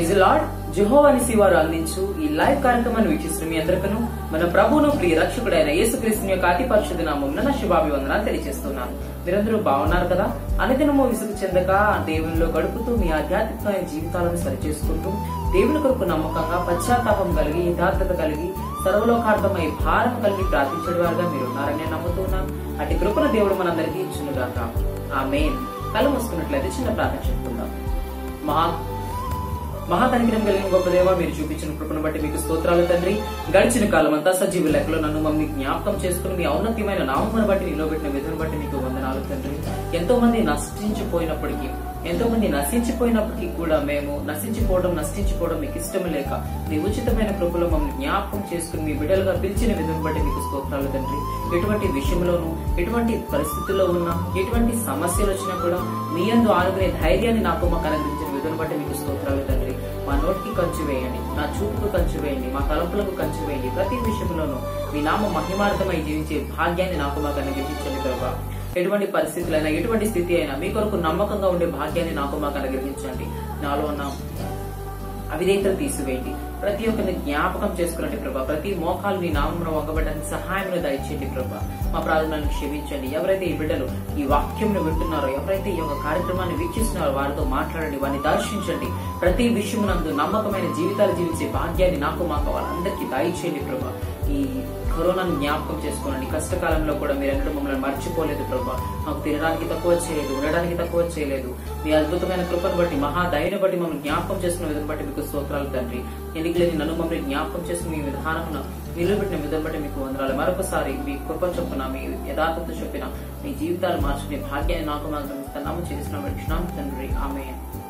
Praise lord జెహోవాని శివారు అందించు ఈ లైవ్ కార్యక్రమాన్ని వీక్షిస్తున్న మీ అందరికను మన ప్రభువును ప్రియ రక్షకుడైన యేసుక్రీస్తుని యొక్క అతి పరిశుద్ధ నామం నా శుభాభివందనాలు తెలియజేస్తున్నాను మీరందరూ బాగున్నారు కదా అనుదినము విసుగు చెందక దేవునిలో గడుపుతూ మీ ఆధ్యాత్మికమైన జీవితాలను సరిచేసుకుంటూ దేవుని కొరకు నమ్మకంగా పశ్చాత్తాపం కలిగి యథార్థత కలిగి సర్వలోకార్థమై భారం కలిగి ప్రార్థించే వారుగా మీరు ఉన్నారని నేను నమ్ముతున్నాను అటు కృపణ దేవుడు మనందరికీ ఇచ్చునుగాక ఆ మెయిన్ కళ్ళు మూసుకున్నట్లయితే చిన్న ప్రార్థన చెప్పుకుందాం మహా మహాకనికరం కలిగిన గొప్ప దేవ మీరు చూపించిన కృపను బట్టి మీకు స్తోత్రాలు తండ్రి గడిచిన కాలం అంతా సజీవ లెక్కలో నన్ను మమ్మల్ని జ్ఞాపకం చేసుకుని మీ ఔన్నత్యమైన నామమును బట్టి నిలబెట్టిన విధును బట్టి మీకు వందనాలు తండ్రి ఎంతో మంది నశించిపోయినప్పటికీ ఎంతో మంది నశించిపోయినప్పటికీ కూడా మేము నశించిపోవడం నశించిపోవడం మీకు ఇష్టం లేక మీ ఉచితమైన కృపలో మమ్మల్ని జ్ఞాపకం చేసుకుని మీ బిడ్డలుగా పిలిచిన విధును బట్టి మీకు స్తోత్రాలు తండ్రి ఎటువంటి విషయంలోనూ ఎటువంటి పరిస్థితుల్లో ఉన్నా ఎటువంటి సమస్యలు వచ్చినా కూడా మీ అందు ఆనుకునే ధైర్యాన్ని నాకు మాకు అనుగ్రహించిన విధును బట్టి మీకు స్తోత్రాలు తండ్రి మా నోటికి కంచు వేయండి నా చూపుకు కంచు వేయండి మా తలంపులకు కంచు వేయండి ప్రతి విషయంలోనూ మీ నామ మహిమార్థమై జీవించే భాగ్యాన్ని నాకు మాకు అనుగ్రహించండి ప్రభావ ఎటువంటి పరిస్థితులైనా ఎటువంటి స్థితి అయినా మీ కొరకు నమ్మకంగా ఉండే భాగ్యాన్ని నాకు మాకు అనుగ్రహించండి నాలో ఉన్న అవిధేయతలు తీసివేయండి ప్రతి ఒక్కరిని జ్ఞాపకం చేసుకురండి ప్రభా ప్రతి మోకాలు నీ నామంలో వంగబడడానికి సహాయం దయచేయండి ప్రభా మా ప్రార్థనలను క్షమించండి ఎవరైతే ఈ బిడ్డలు ఈ వాక్యంను వింటున్నారో ఎవరైతే ఈ యొక్క కార్యక్రమాన్ని వీక్షిస్తున్నారో వారితో మాట్లాడండి వారిని దర్శించండి ప్రతి విషయమునందు నమ్మకమైన జీవితాలు జీవించే భాగ్యాన్ని నాకు మాకు వాళ్ళందరికీ దయచేయండి ప్రభా ఈ కరోనాను జ్ఞాపకం చేసుకోనండి కష్టకాలంలో కూడా మీరు ఎన్నడూ మమ్మల్ని మర్చిపోలేదు ప్రభా మాకు తినడానికి తక్కువ చేయలేదు ఉండడానికి తక్కువ చేయలేదు మీ అద్భుతమైన కృపను బట్టి మహా దయను బట్టి మమ్మల్ని జ్ఞాపకం చేసుకున్న విధం బట్టి మీకు స్తోత్రాలు తండ్రి ఎన్నికలేని నన్ను మమ్మల్ని జ్ఞాపకం చేసుకుని మీ విధానమున నిలబెట్టిన విధం బట్టి మీకు వందరాలు మరొకసారి మీ కృప చొప్పున మీ యథార్థత చొప్పిన మీ జీవితాలు మార్చుకునే భాగ్యాన్ని నాకు మాత్రం తన్నాము చేసిన క్షణం తండ్రి ఆమె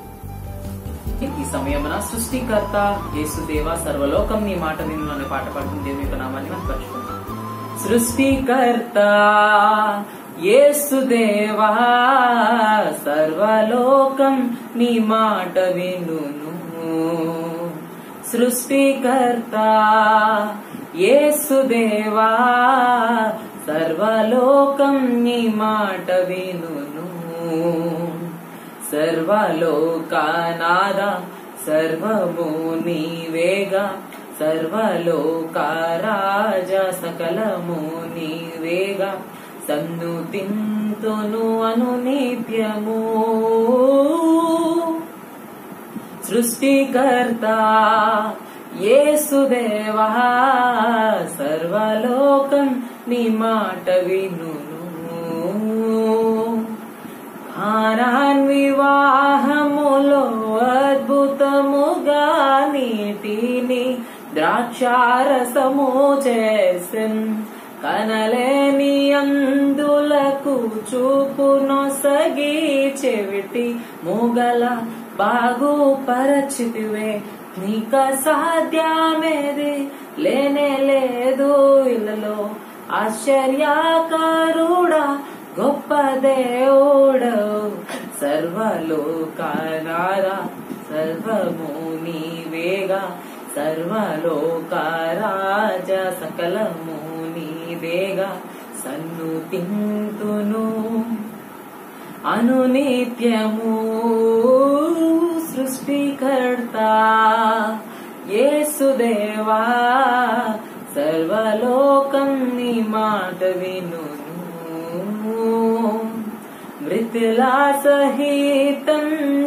ఈ సమయమున సృష్టికర్త యేసుదేవ సర్వలోకం నీ మాట విను అనే పాట పాడుకుని దేవుని యొక్క నామాన్ని మనం పరుచుకుంటాం సృష్టికర్త యేసుదేవా సర్వలోకం నీ మాట వినును సృష్టికర్త యేసుదేవా సర్వలోకం నీ మాట వినును సర్వలోకానాద సర్వము నీవేగా సర్వలోకారాజ సకలము నీవేగా సన్ను తింతును అను నిత్యము సృష్టికర్త యేసుదేవా సర్వలోకం నీ మాట వినును కానాన్ వివాహములో అద్భుతముగా నీటిని ద్రాక్షారసము చేసెన్ కనలేని అందులకు చూపు నొసగి చెవిటి మూగల బాగుపరచితివే నీక సాధ్యమేది లేనే లేదు ఇళ్ళలో ఆశ్చర్యకరుడా గొప్ప దేవుడవు సర్వలోకానార సర్వము నీవేగా సర్వలోకారాజ సకలము నీవేగా సన్ను తింతును అనునిత్యము సృష్టికర్త యేసుదేవా సర్వలోకం నీ మాట విను మృతులా సహితం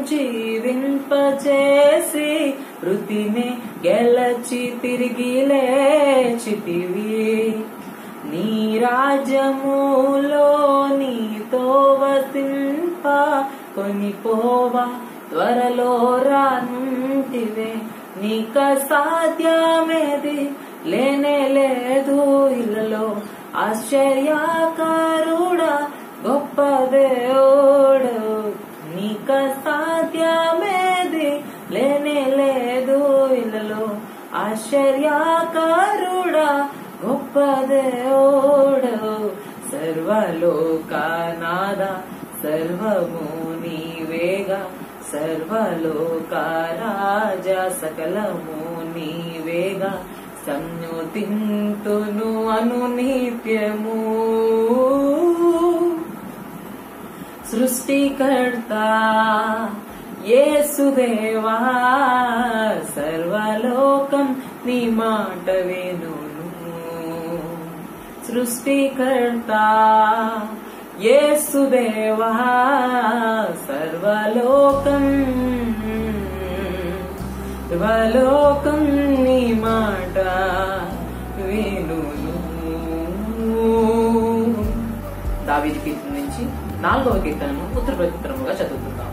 జీవింపచేసి వృతిని గెలచి తిరిగి లేచితివి నీ రాజ్యములో నీతో వసింప కొనిపోవా త్వరలో రానుంటివే నీక సాధ్యమేది లేనే లేదు ఇళ్ళలో ఆశ్చర్యకారుడా గొప్ప దేవుడు నీక సాధ్యమేది లేనే లేదు ఇళ్ళలో ఆశ్చర్యకారుడా గొప్ప దేవుడు సర్వలోకానాద సర్వము నీవేగా సర్వలోకారాజ సకలము నీవేగా సంయుతింతును అను నిత్యము సృష్టికర్త యేసుదేవా సర్వలోకం నీ మాట వేణును సృష్టికర్త యేసుదేవా సర్వలోకం సర్వలోకం నీ మాట వేణును దావీది కీర్తన నుంచి నాలుగవ కీర్తనను ఉత్తర ప్రత్యుత్తరముగా చదువుకుందాం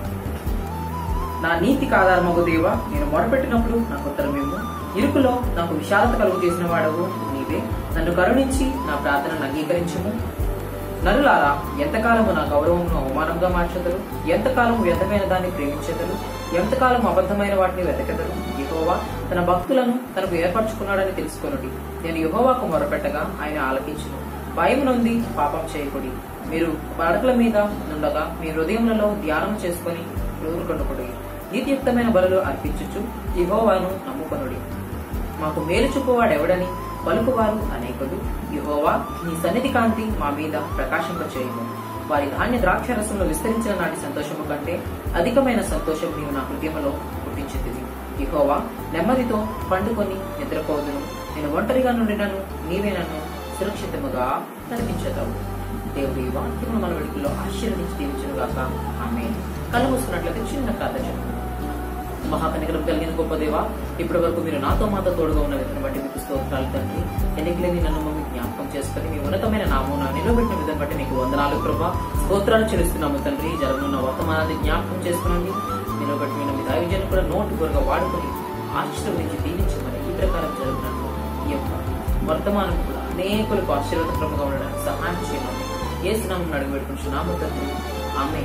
నా నీతికి ఆధారమగు దేవా నేను మొరపెట్టినప్పుడు నాకు ఉత్తరమేమో ఇరుకులో నాకు విశాలత కలుగు చేసిన వాడవు నీవే నన్ను కరుణించి నా ప్రార్థనను అంగీకరించుము నరులారా ఎంతకాలము నా గౌరవమును అవమానంగా మార్చెదరు ఎంతకాలము వ్యర్థమైన దాన్ని ప్రేమించెదరు ఎంతకాలం అబద్ధమైన వాటిని వెతకెదరు యహోవా తన భక్తులను తనకు ఏర్పరచుకున్నాడని తెలుసుకొనుడి నేను యహోవాకు మొరపెట్టగా ఆయన ఆలకించును భయం నుండి పాపం చేయకుడి మీరు పడకల మీద నుండగా మీ హృదయములలో ధ్యానం చేసుకుని ఊరుకొనుకుడి నీతియుక్తమైన బలులు అర్పించుచు యహోవాను నమ్ముకొనుడి మాకు మేలు చూపువాడెవడని పలుకువారు అనేకులు యహోవా నీ సన్నిధి కాంతి మా మీద ప్రకాశింపచేయము వారి ధాన్య ద్రాక్ష రసంలో విస్తరించిన నాటి సంతోషము కంటే అధికమైన సంతోషం నీవు నా హృదయంలో పుట్టించింది యహోవా నెమ్మదితో పండుకొని నిద్రపోదును నేను ఒంటరిగా నుండినను నీవే నన్ను సురక్షితముగా నడిపించదావు దేవుడి ఈ వాక్యమును మన వెడుకల్లో ఆశీర్వదించి దీవించును గాక ఆమె కళ్ళు మూసుకున్నట్లయితే చిన్న ప్రార్థన చెప్పుకుందాం. మహాకనికరం కలిగిన గొప్ప దేవ ఇప్పటి వరకు మీరు నాతో మాతో తోడుగా ఉన్న విధానం బట్టి మీకు స్తోత్రాలు తండ్రి ఎన్నికలేని నన్ను మమ్మల్ని జ్ఞాపకం చేసుకుని మీ ఉన్నతమైన నామూన నిలబెట్టిన విధానం బట్టి నీకు వందనాలు ప్రభా స్తోత్రాలు చెల్లిస్తున్నాము తండ్రి జరగనున్న వర్తమానాన్ని జ్ఞాపకం చేసుకునండి నిలబెట్టిన మీ దైవజను కూడా నోటి కూరగా వాడుకొని ఆశీర్వదించి దీవించమని ఈ ప్రకారం జరుగుతున్నట్లు ఈ యొక్క వర్తమానం కూడా అనేకులకు ఆశీర్వాదకరంగా ఉండడానికి సహాయం చేయమని ఏ స్నామం అడుగు పెట్టుకుంటున్నాము తండ్రి ఆమె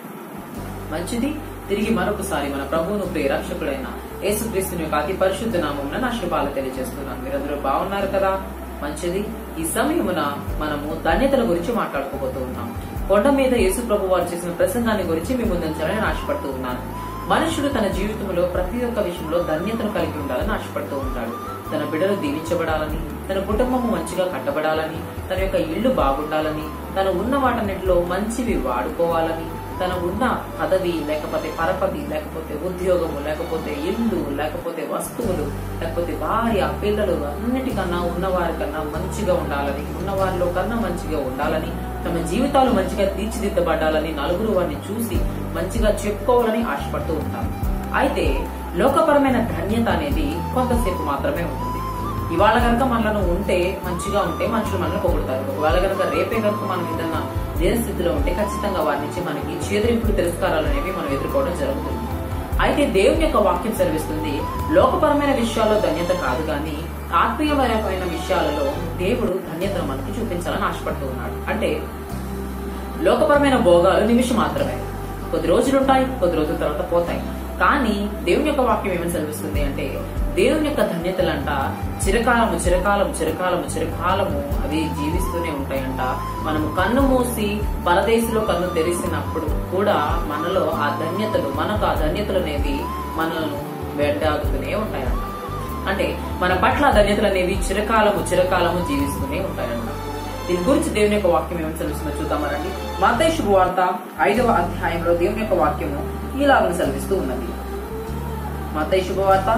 మంచిది తిరిగి మరొకసారి మన ప్రభువును ప్రియ రక్షకుడైన యేసుక్రీస్తుని యొక్క అతి పరిశుద్ధ నామం నా శుభాలు తెలియజేస్తున్నాను మీరందరూ బాగున్నారు కదా మంచిది ఈ సమయమున మనము ధన్యతల గురించి మాట్లాడుకోబోతూ ఉన్నాం కొండ మీద యేసు ప్రభు వారు చేసిన ప్రసంగాన్ని గురించి మీ ముందుంచాలని ఆశపడుతూ ఉన్నాను మనుషుడు తన జీవితంలో ప్రతి ఒక్క విషయంలో ధన్యతను కలిగి ఉండాలని ఆశపడుతూ ఉంటాడు తన బిడ్డలు దీవించబడాలని తన కుటుంబము మంచిగా కట్టబడాలని తన యొక్క ఇల్లు బాగుండాలని తను ఉన్న వాటన్నిటిలో మంచివి వాడుకోవాలని తన ఉన్న పదవి లేకపోతే పరపతి లేకపోతే ఉద్యోగము లేకపోతే ఇల్లు లేకపోతే వస్తువులు లేకపోతే భార్య పిల్లలు అన్నిటికన్నా ఉన్నవారి కన్నా మంచిగా ఉండాలని ఉన్నవారిలో కన్నా మంచిగా ఉండాలని తమ జీవితాలు మంచిగా తీర్చిదిద్దబడాలని నలుగురు వారిని చూసి మంచిగా చెప్పుకోవాలని ఆశపడుతూ ఉంటారు అయితే లోకపరమైన ధన్యత అనేది కొంతసేపు మాత్రమే ఉంటుంది ఇవాళ కనుక మనలో ఉంటే మంచిగా ఉంటే మనుషులు మనల్ని పొగుడతారు ఒకవేళ కనుక రేపే కనుక మనం ఏదన్నా స్థితిలో ఉంటే ఖచ్చితంగా వారి నుంచి మనకి చేదరింపుడు తిరస్కారాలు అనేవి మనం ఎదుర్కోవడం జరుగుతుంది అయితే దేవుని యొక్క వాక్యం సెలవిస్తుంది లోకపరమైన విషయాల్లో ధన్యత కాదు కానీ ఆత్మీయపరమైన విషయాలలో దేవుడు ధన్యతను మనకి చూపించాలని ఆశపడుతూ ఉన్నాడు అంటే లోకపరమైన భోగాలు నిమిషం మాత్రమే కొద్ది రోజులు ఉంటాయి కొద్ది రోజుల తర్వాత పోతాయి కానీ దేవుని యొక్క వాక్యం ఏమని సెలవిస్తుంది అంటే దేవుని యొక్క ధన్యతలంట చిరకాలము చిరకాలము చిరకాలము చిరకాలము అవి జీవిస్తూనే ఉంటాయంట మనము కన్ను మూసి పరదేశంలో కన్ను తెరిసినప్పుడు కూడా మనలో ఆ ధన్యతలు మనకు ఆ ధన్యతలు అనేవి మనల్ని వెంటాడుతూనే ఉంటాయంట అంటే మన పట్ల ఆ ధన్యతలు అనేవి చిరకాలము చిరకాలము జీవిస్తూనే ఉంటాయంట దీని గురించి దేవుని యొక్క వాక్యం ఏమని సెలవిస్తుందో చూద్దామనండి మత్తయి శుభవార్త ఐదవ అధ్యాయంలో దేవుని యొక్క వాక్యము ఇలాగని సెలవిస్తూ ఉన్నది మత్తయి శుభవార్త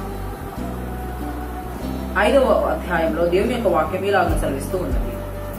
ఐదవ అధ్యాయంలో దేవుని యొక్క వాక్యం ఇలాగని సెలవిస్తూ ఉన్నది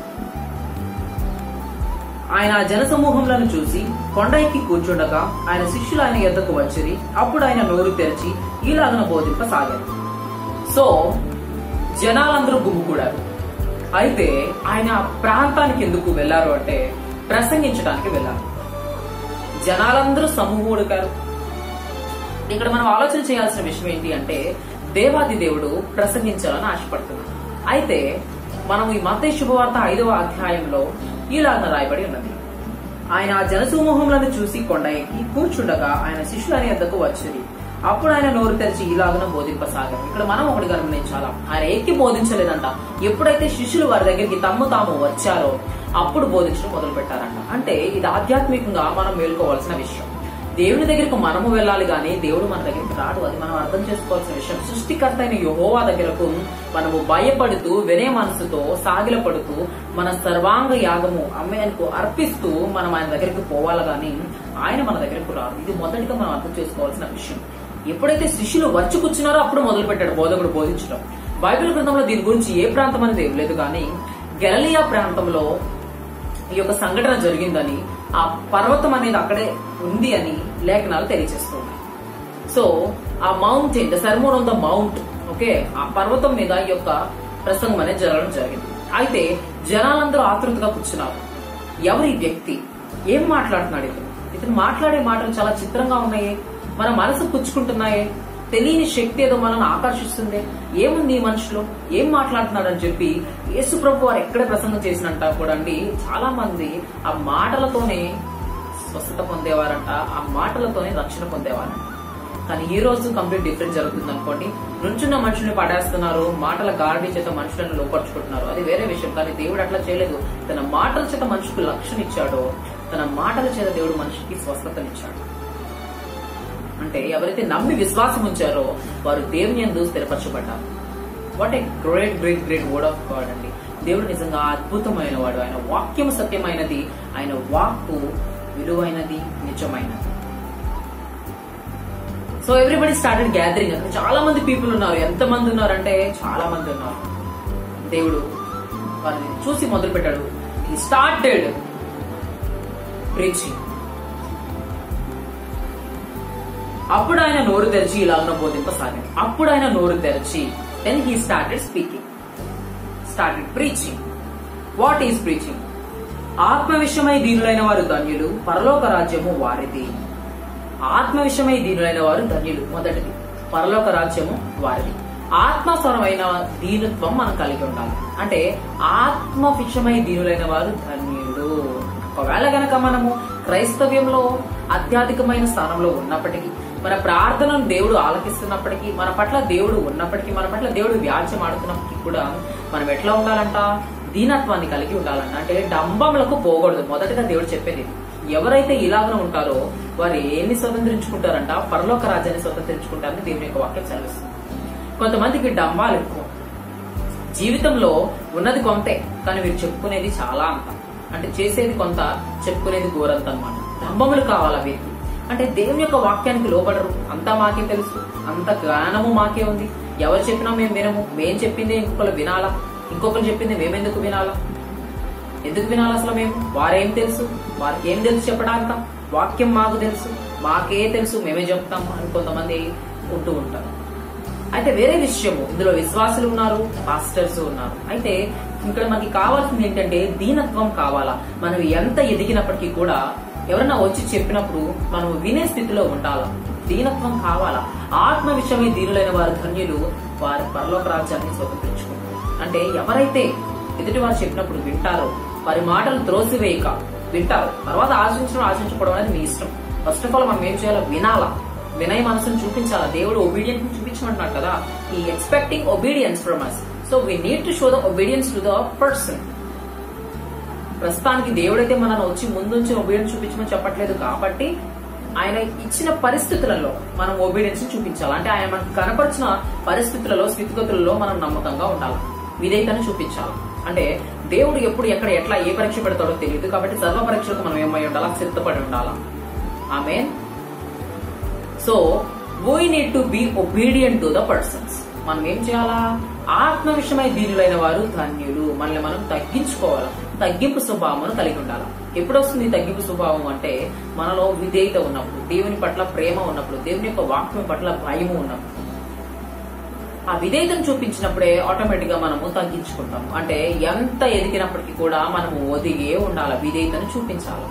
ఆయన ఆ జనసమూహములను చూసి కొండ ఎక్కి కూర్చుండగా ఆయన శిష్యులు ఆయన ఎద్దకు వచ్చిరి అప్పుడు ఆయన నోరు తెరిచి ఈలాగన బోధింపసాగారు సో జనాలందరూ గుమ్ముకూడారు అయితే ఆయన ఆ ప్రాంతానికి ఎందుకు వెళ్లారు అంటే ప్రసంగించడానికి వెళ్లారు జనాలందరూ సమూహుడుకారు ఇక్కడ మనం ఆలోచన చేయాల్సిన విషయం ఏంటి అంటే దేవాది దేవుడు ప్రసంగించాలని ఆశపడుతున్నాడు అయితే మనం ఈ మత శుభవార్త ఐదవ అధ్యాయంలో ఇలాగ రాయబడి ఉన్నది ఆయన ఆ జనసమూహములను చూసి కొండ ఎక్కి కూర్చుండగా ఆయన శిష్యులని ఎద్దకు వచ్చింది అప్పుడు ఆయన నోరు తెరిచి ఇలాగన బోధింపసాగారు ఇక్కడ మనం ఒకటి గమనించాలా ఆయన ఎక్కి బోధించలేదంట ఎప్పుడైతే శిష్యులు వారి దగ్గరికి తమ్ము తాము వచ్చారో అప్పుడు బోధించడం మొదలు పెట్టారంట అంటే ఇది ఆధ్యాత్మికంగా మనం మేల్కోవాల్సిన విషయం దేవుని దగ్గరకు మనము వెళ్ళాలి కానీ దేవుడు మన దగ్గరికి రాడు అది మనం అర్థం చేసుకోవాల్సిన విషయం సృష్టికర్త అయిన యహోవా దగ్గరకు మనము భయపడుతూ వినే మనసుతో సాగిలపడుతూ మన సర్వాంగ యాగము అమ్మేందుకు అర్పిస్తూ మనం ఆయన దగ్గరికి పోవాలి కానీ ఆయన మన దగ్గరకు రాదు ఇది మొదటిగా మనం అర్థం చేసుకోవాల్సిన విషయం ఎప్పుడైతే శిష్యులు వచ్చి కూర్చున్నారో అప్పుడు మొదలు పెట్టాడు బోధకుడు బోధించడం బైబిల్ గ్రంథంలో దీని గురించి ఏ ప్రాంతం అనేది ఏం లేదు కానీ గెలలియా ప్రాంతంలో ఈ యొక్క సంఘటన జరిగిందని ఆ పర్వతం అనేది అక్కడే ఉంది అని లేఖనాలు తెలియజేస్తున్నాయి so uh mountain the sermon on the mount okay ఆ పర్వతం మీద ఈ యొక్క ప్రసంగం అనేది జరగడం జరిగింది అయితే జనాలందరూ ఆతృతగా కూర్చున్నారు ఎవరు ఈ వ్యక్తి ఏం మాట్లాడుతున్నాడు ఇతను ఇతను మాట్లాడే మాటలు చాలా చిత్రంగా ఉన్నాయే మన మనసు పుచ్చుకుంటున్నాయే తెలియని శక్తి ఏదో మనల్ని ఆకర్షిస్తుంది ఏముంది ఈ మనిషిలో ఏం మాట్లాడుతున్నాడు అని చెప్పి యేసు ప్రభు వారు ఎక్కడ ప్రసంగం చేసినంట కూడా అండి చాలా మంది ఆ మాటలతోనే స్వస్థత పొందేవారంట ఆ మాటలతోనే రక్షణ పొందేవారంట కానీ ఈ రోజు కంప్లీట్ డిఫరెంట్ జరుగుతుంది అనుకోండి నుంచున్న మనుషుల్ని పడేస్తున్నారు మాటల గారడి చేత మనుషులను లోపరుచుకుంటున్నారు అది వేరే విషయం కానీ దేవుడు అట్లా చేయలేదు తన మాటల చేత మనిషికి లక్ష్యం ఇచ్చాడో తన మాటల చేత దేవుడు మనిషికి స్వస్థతనిచ్చాడు అంటే ఎవరైతే నమ్మి విశ్వాసం ఉంచారో వారు దేవుని ఎందు స్థిరపరచబడ్డారు what a great great great word of God అండి దేవుడు నిజంగా అద్భుతమైన వాడు ఆయన వాక్యం సత్యమైనది ఆయన వాక్కు విలువైనది నిజమైనది సో ఎవ్రీబడి స్టార్టెడ్ గ్యాదరింగ్ అక్కడ చాలా మంది పీపుల్ ఉన్నారు ఎంత మంది ఉన్నారంటే చాలా మంది ఉన్నారు దేవుడు వారిని చూసి మొదలు పెట్టాడు ఈ స్టార్టెడ్ ప్రీచింగ్ అప్పుడు ఆయన నోరు తెరిచి ఇలాగన బోధింపసాగాడు అప్పుడు ఆయన నోరు తెరిచి then he started speaking started preaching what is preaching ఆత్మ విషయమై దీనులైన వారు ధన్యులు పరలోక రాజ్యము వారిది ఆత్మ విషయమై దీనులైన వారు ధన్యులు మొదటిది పరలోక రాజ్యము వారిది ఆత్మస్వరమైన దీనత్వం మనం కలిగి ఉండాలి అంటే ఆత్మ విషయమై దీనులైన వారు ధన్యులు ఒకవేళ గనక మనము క్రైస్తవ్యంలో అత్యధికమైన స్థానంలో ఉన్నప్పటికీ మన ప్రార్థనను దేవుడు ఆలకిస్తున్నప్పటికీ మన పట్ల దేవుడు ఉన్నప్పటికీ మన పట్ల దేవుడు వ్యాజ్యం ఆడుతున్నప్పటికీ కూడా మనం ఎట్లా ఉండాలంట దీనత్వాన్ని కలిగి ఉండాలంట అంటే డంబములకు పోకూడదు మొదటగా దేవుడు చెప్పేది ఇది. ఎవరైతే ఇలాగన ఉంటారో వారు ఏమి స్వతంత్రించుకుంటారంట పరలోక రాజ్యాన్ని స్వతంత్రించుకుంటారని దేవుని యొక్క వాక్యం సెలవిస్తుంది కొంతమందికి డంబాలు ఎక్కువ జీవితంలో ఉన్నది కొంతే కానీ వీరు చెప్పుకునేది చాలా అంత అంటే చేసేది కొంత చెప్పుకునేది గోరంత అనమాట డంబములు కావాలా వీరికి అంటే దేవుని యొక్క వాక్యానికి లోపడరు అంతా మాకే తెలుసు అంత జ్ఞానము మాకే ఉంది ఎవరు చెప్పినా మేము వినము మేం చెప్పింది ఇంకొకరు వినాలా ఇంకొకరు చెప్పింది మేమెందుకు వినాలా ఎందుకు వినాలి అసలు మేము వారేం తెలుసు వారికి ఏం తెలుసు చెప్పడానిక వాక్యం మాకు తెలుసు మాకే తెలుసు మేమే చెప్తాం అని కొంతమంది ఉంటూ ఉంటారు అయితే వేరే విషయము ఇందులో విశ్వాసులు ఉన్నారు పాస్టర్స్ ఉన్నారు అయితే ఇక్కడ మనకి కావాల్సింది ఏంటంటే దీనత్వం కావాలా మనం ఎంత ఎదిగినప్పటికీ కూడా ఎవరన్నా వచ్చి చెప్పినప్పుడు మనం వినే స్థితిలో ఉండాలా దీనత్వం కావాలా ఆత్మ విషయమే దీనులైన వారు ధన్యులు వారి పరలోక రాజ్యాన్ని స్వతంత్రించుకుంటారు అంటే ఎవరైతే ఎదుటి వారు చెప్పినప్పుడు వింటారో వారి మాటలు త్రోసివేయక వింటారు తర్వాత ఆశించడం ఆశించకపోవడం అనేది మీ ఇష్టం ఫస్ట్ ఆఫ్ ఆల్ మనం ఏం చేయాలో వినాలా వినయ మనసును చూపించాలా దేవుడు ఒబీడియన్స్ చూపించమంటున్నాడు కదా ఈ expecting obedience from us so we need to show the obedience to the person ప్రస్తుతానికి దేవుడైతే మనల్ని వచ్చి ముందుంచి ఒబీడియన్స్ చూపించమని చెప్పట్లేదు కాబట్టి ఆయన ఇచ్చిన పరిస్థితులలో మనం ఒబీడియన్స్ చూపించాలి అంటే ఆయన మనకు కనపరిచిన పరిస్థితులలో స్థితిగతులలో మనం నమ్మకంగా ఉండాలి విధేయతను చూపించాలి అంటే దేవుడు ఎప్పుడు ఎక్కడ ఎట్లా ఏ పరీక్ష పెడతాడో తెలియదు కాబట్టి సర్వ పరీక్షలకు మనం ఏమై ఉండాలా సిద్ధపడి ఉండాలా ఆమె so we need to be obedient to the persons మనం ఏం చేయాలా ఆత్మ విషయమై దీనులైన వారు ధన్యులు మనల్ని మనం తగ్గించుకోవాలి తగ్గింపు స్వభావం కలిగి ఉండాలి ఎప్పుడు వస్తుంది ఈ తగ్గింపు స్వభావం అంటే మనలో విధేయత ఉన్నప్పుడు దేవుని పట్ల ప్రేమ ఉన్నప్పుడు దేవుని యొక్క వాక్యం పట్ల భయము ఉన్నప్పుడు ఆ విధేయతను చూపించినప్పుడే ఆటోమేటిక్ గా మనము తగ్గించుకుంటాం అంటే ఎంత ఎదిగినప్పటికీ కూడా మనము ఒదిగే ఉండాలి విధేయతను చూపించాలి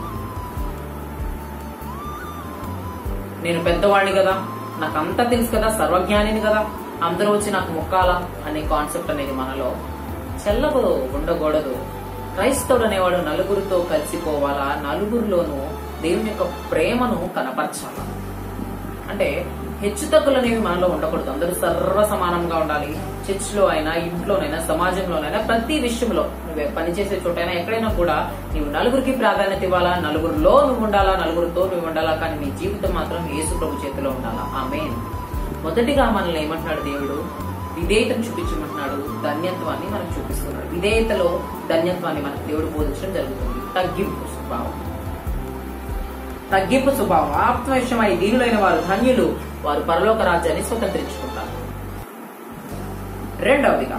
నేను పెద్దవాడిని కదా నాకు అంతా తెలుసు కదా సర్వజ్ఞానిని కదా అందరూ వచ్చి నాకు మొక్కాలా అనే కాన్సెప్ట్ అనేది మనలో చెల్లదు ఉండకూడదు క్రైస్తవుడు అనేవాడు నలుగురితో కలిసిపోవాలా నలుగురిలోనూ దేవుని యొక్క ప్రేమను కనపరచాలా అంటే హెచ్చు తగ్గులనేవి మనలో ఉండకూడదు అందరూ సర్వ సమానంగా ఉండాలి చర్చిలో అయినా ఇంట్లోనైనా సమాజంలోనైనా ప్రతి విషయంలో నువ్వు పనిచేసే చోటైనా ఎక్కడైనా కూడా నీవు నలుగురికి ప్రాధాన్యత ఇవ్వాలా నలుగురిలో నువ్వు ఉండాలా నలుగురితో నువ్వు ఉండాలా కానీ నీ జీవితం మాత్రం యేసు ప్రభు చేతిలో ఉండాలా ఆమె మొదటిగా మనల్ని ఏమంటున్నాడు దేవుడు విధేయతను చూపించమంటున్నాడు ధన్యత్వాన్ని మనకు చూపిస్తున్నాడు విధేయతలో ధన్యత్వాన్ని మనకు దేవుడు బోధించడం జరుగుతుంది తగ్గింపు స్వభావం తగ్గింపు స్వభావం ఆత్మవిషయమై దీనులైన వారు ధన్యులు వారు పరలోక రాజ్యాన్ని స్వతంత్రించుకుంటారు రెండవదిగా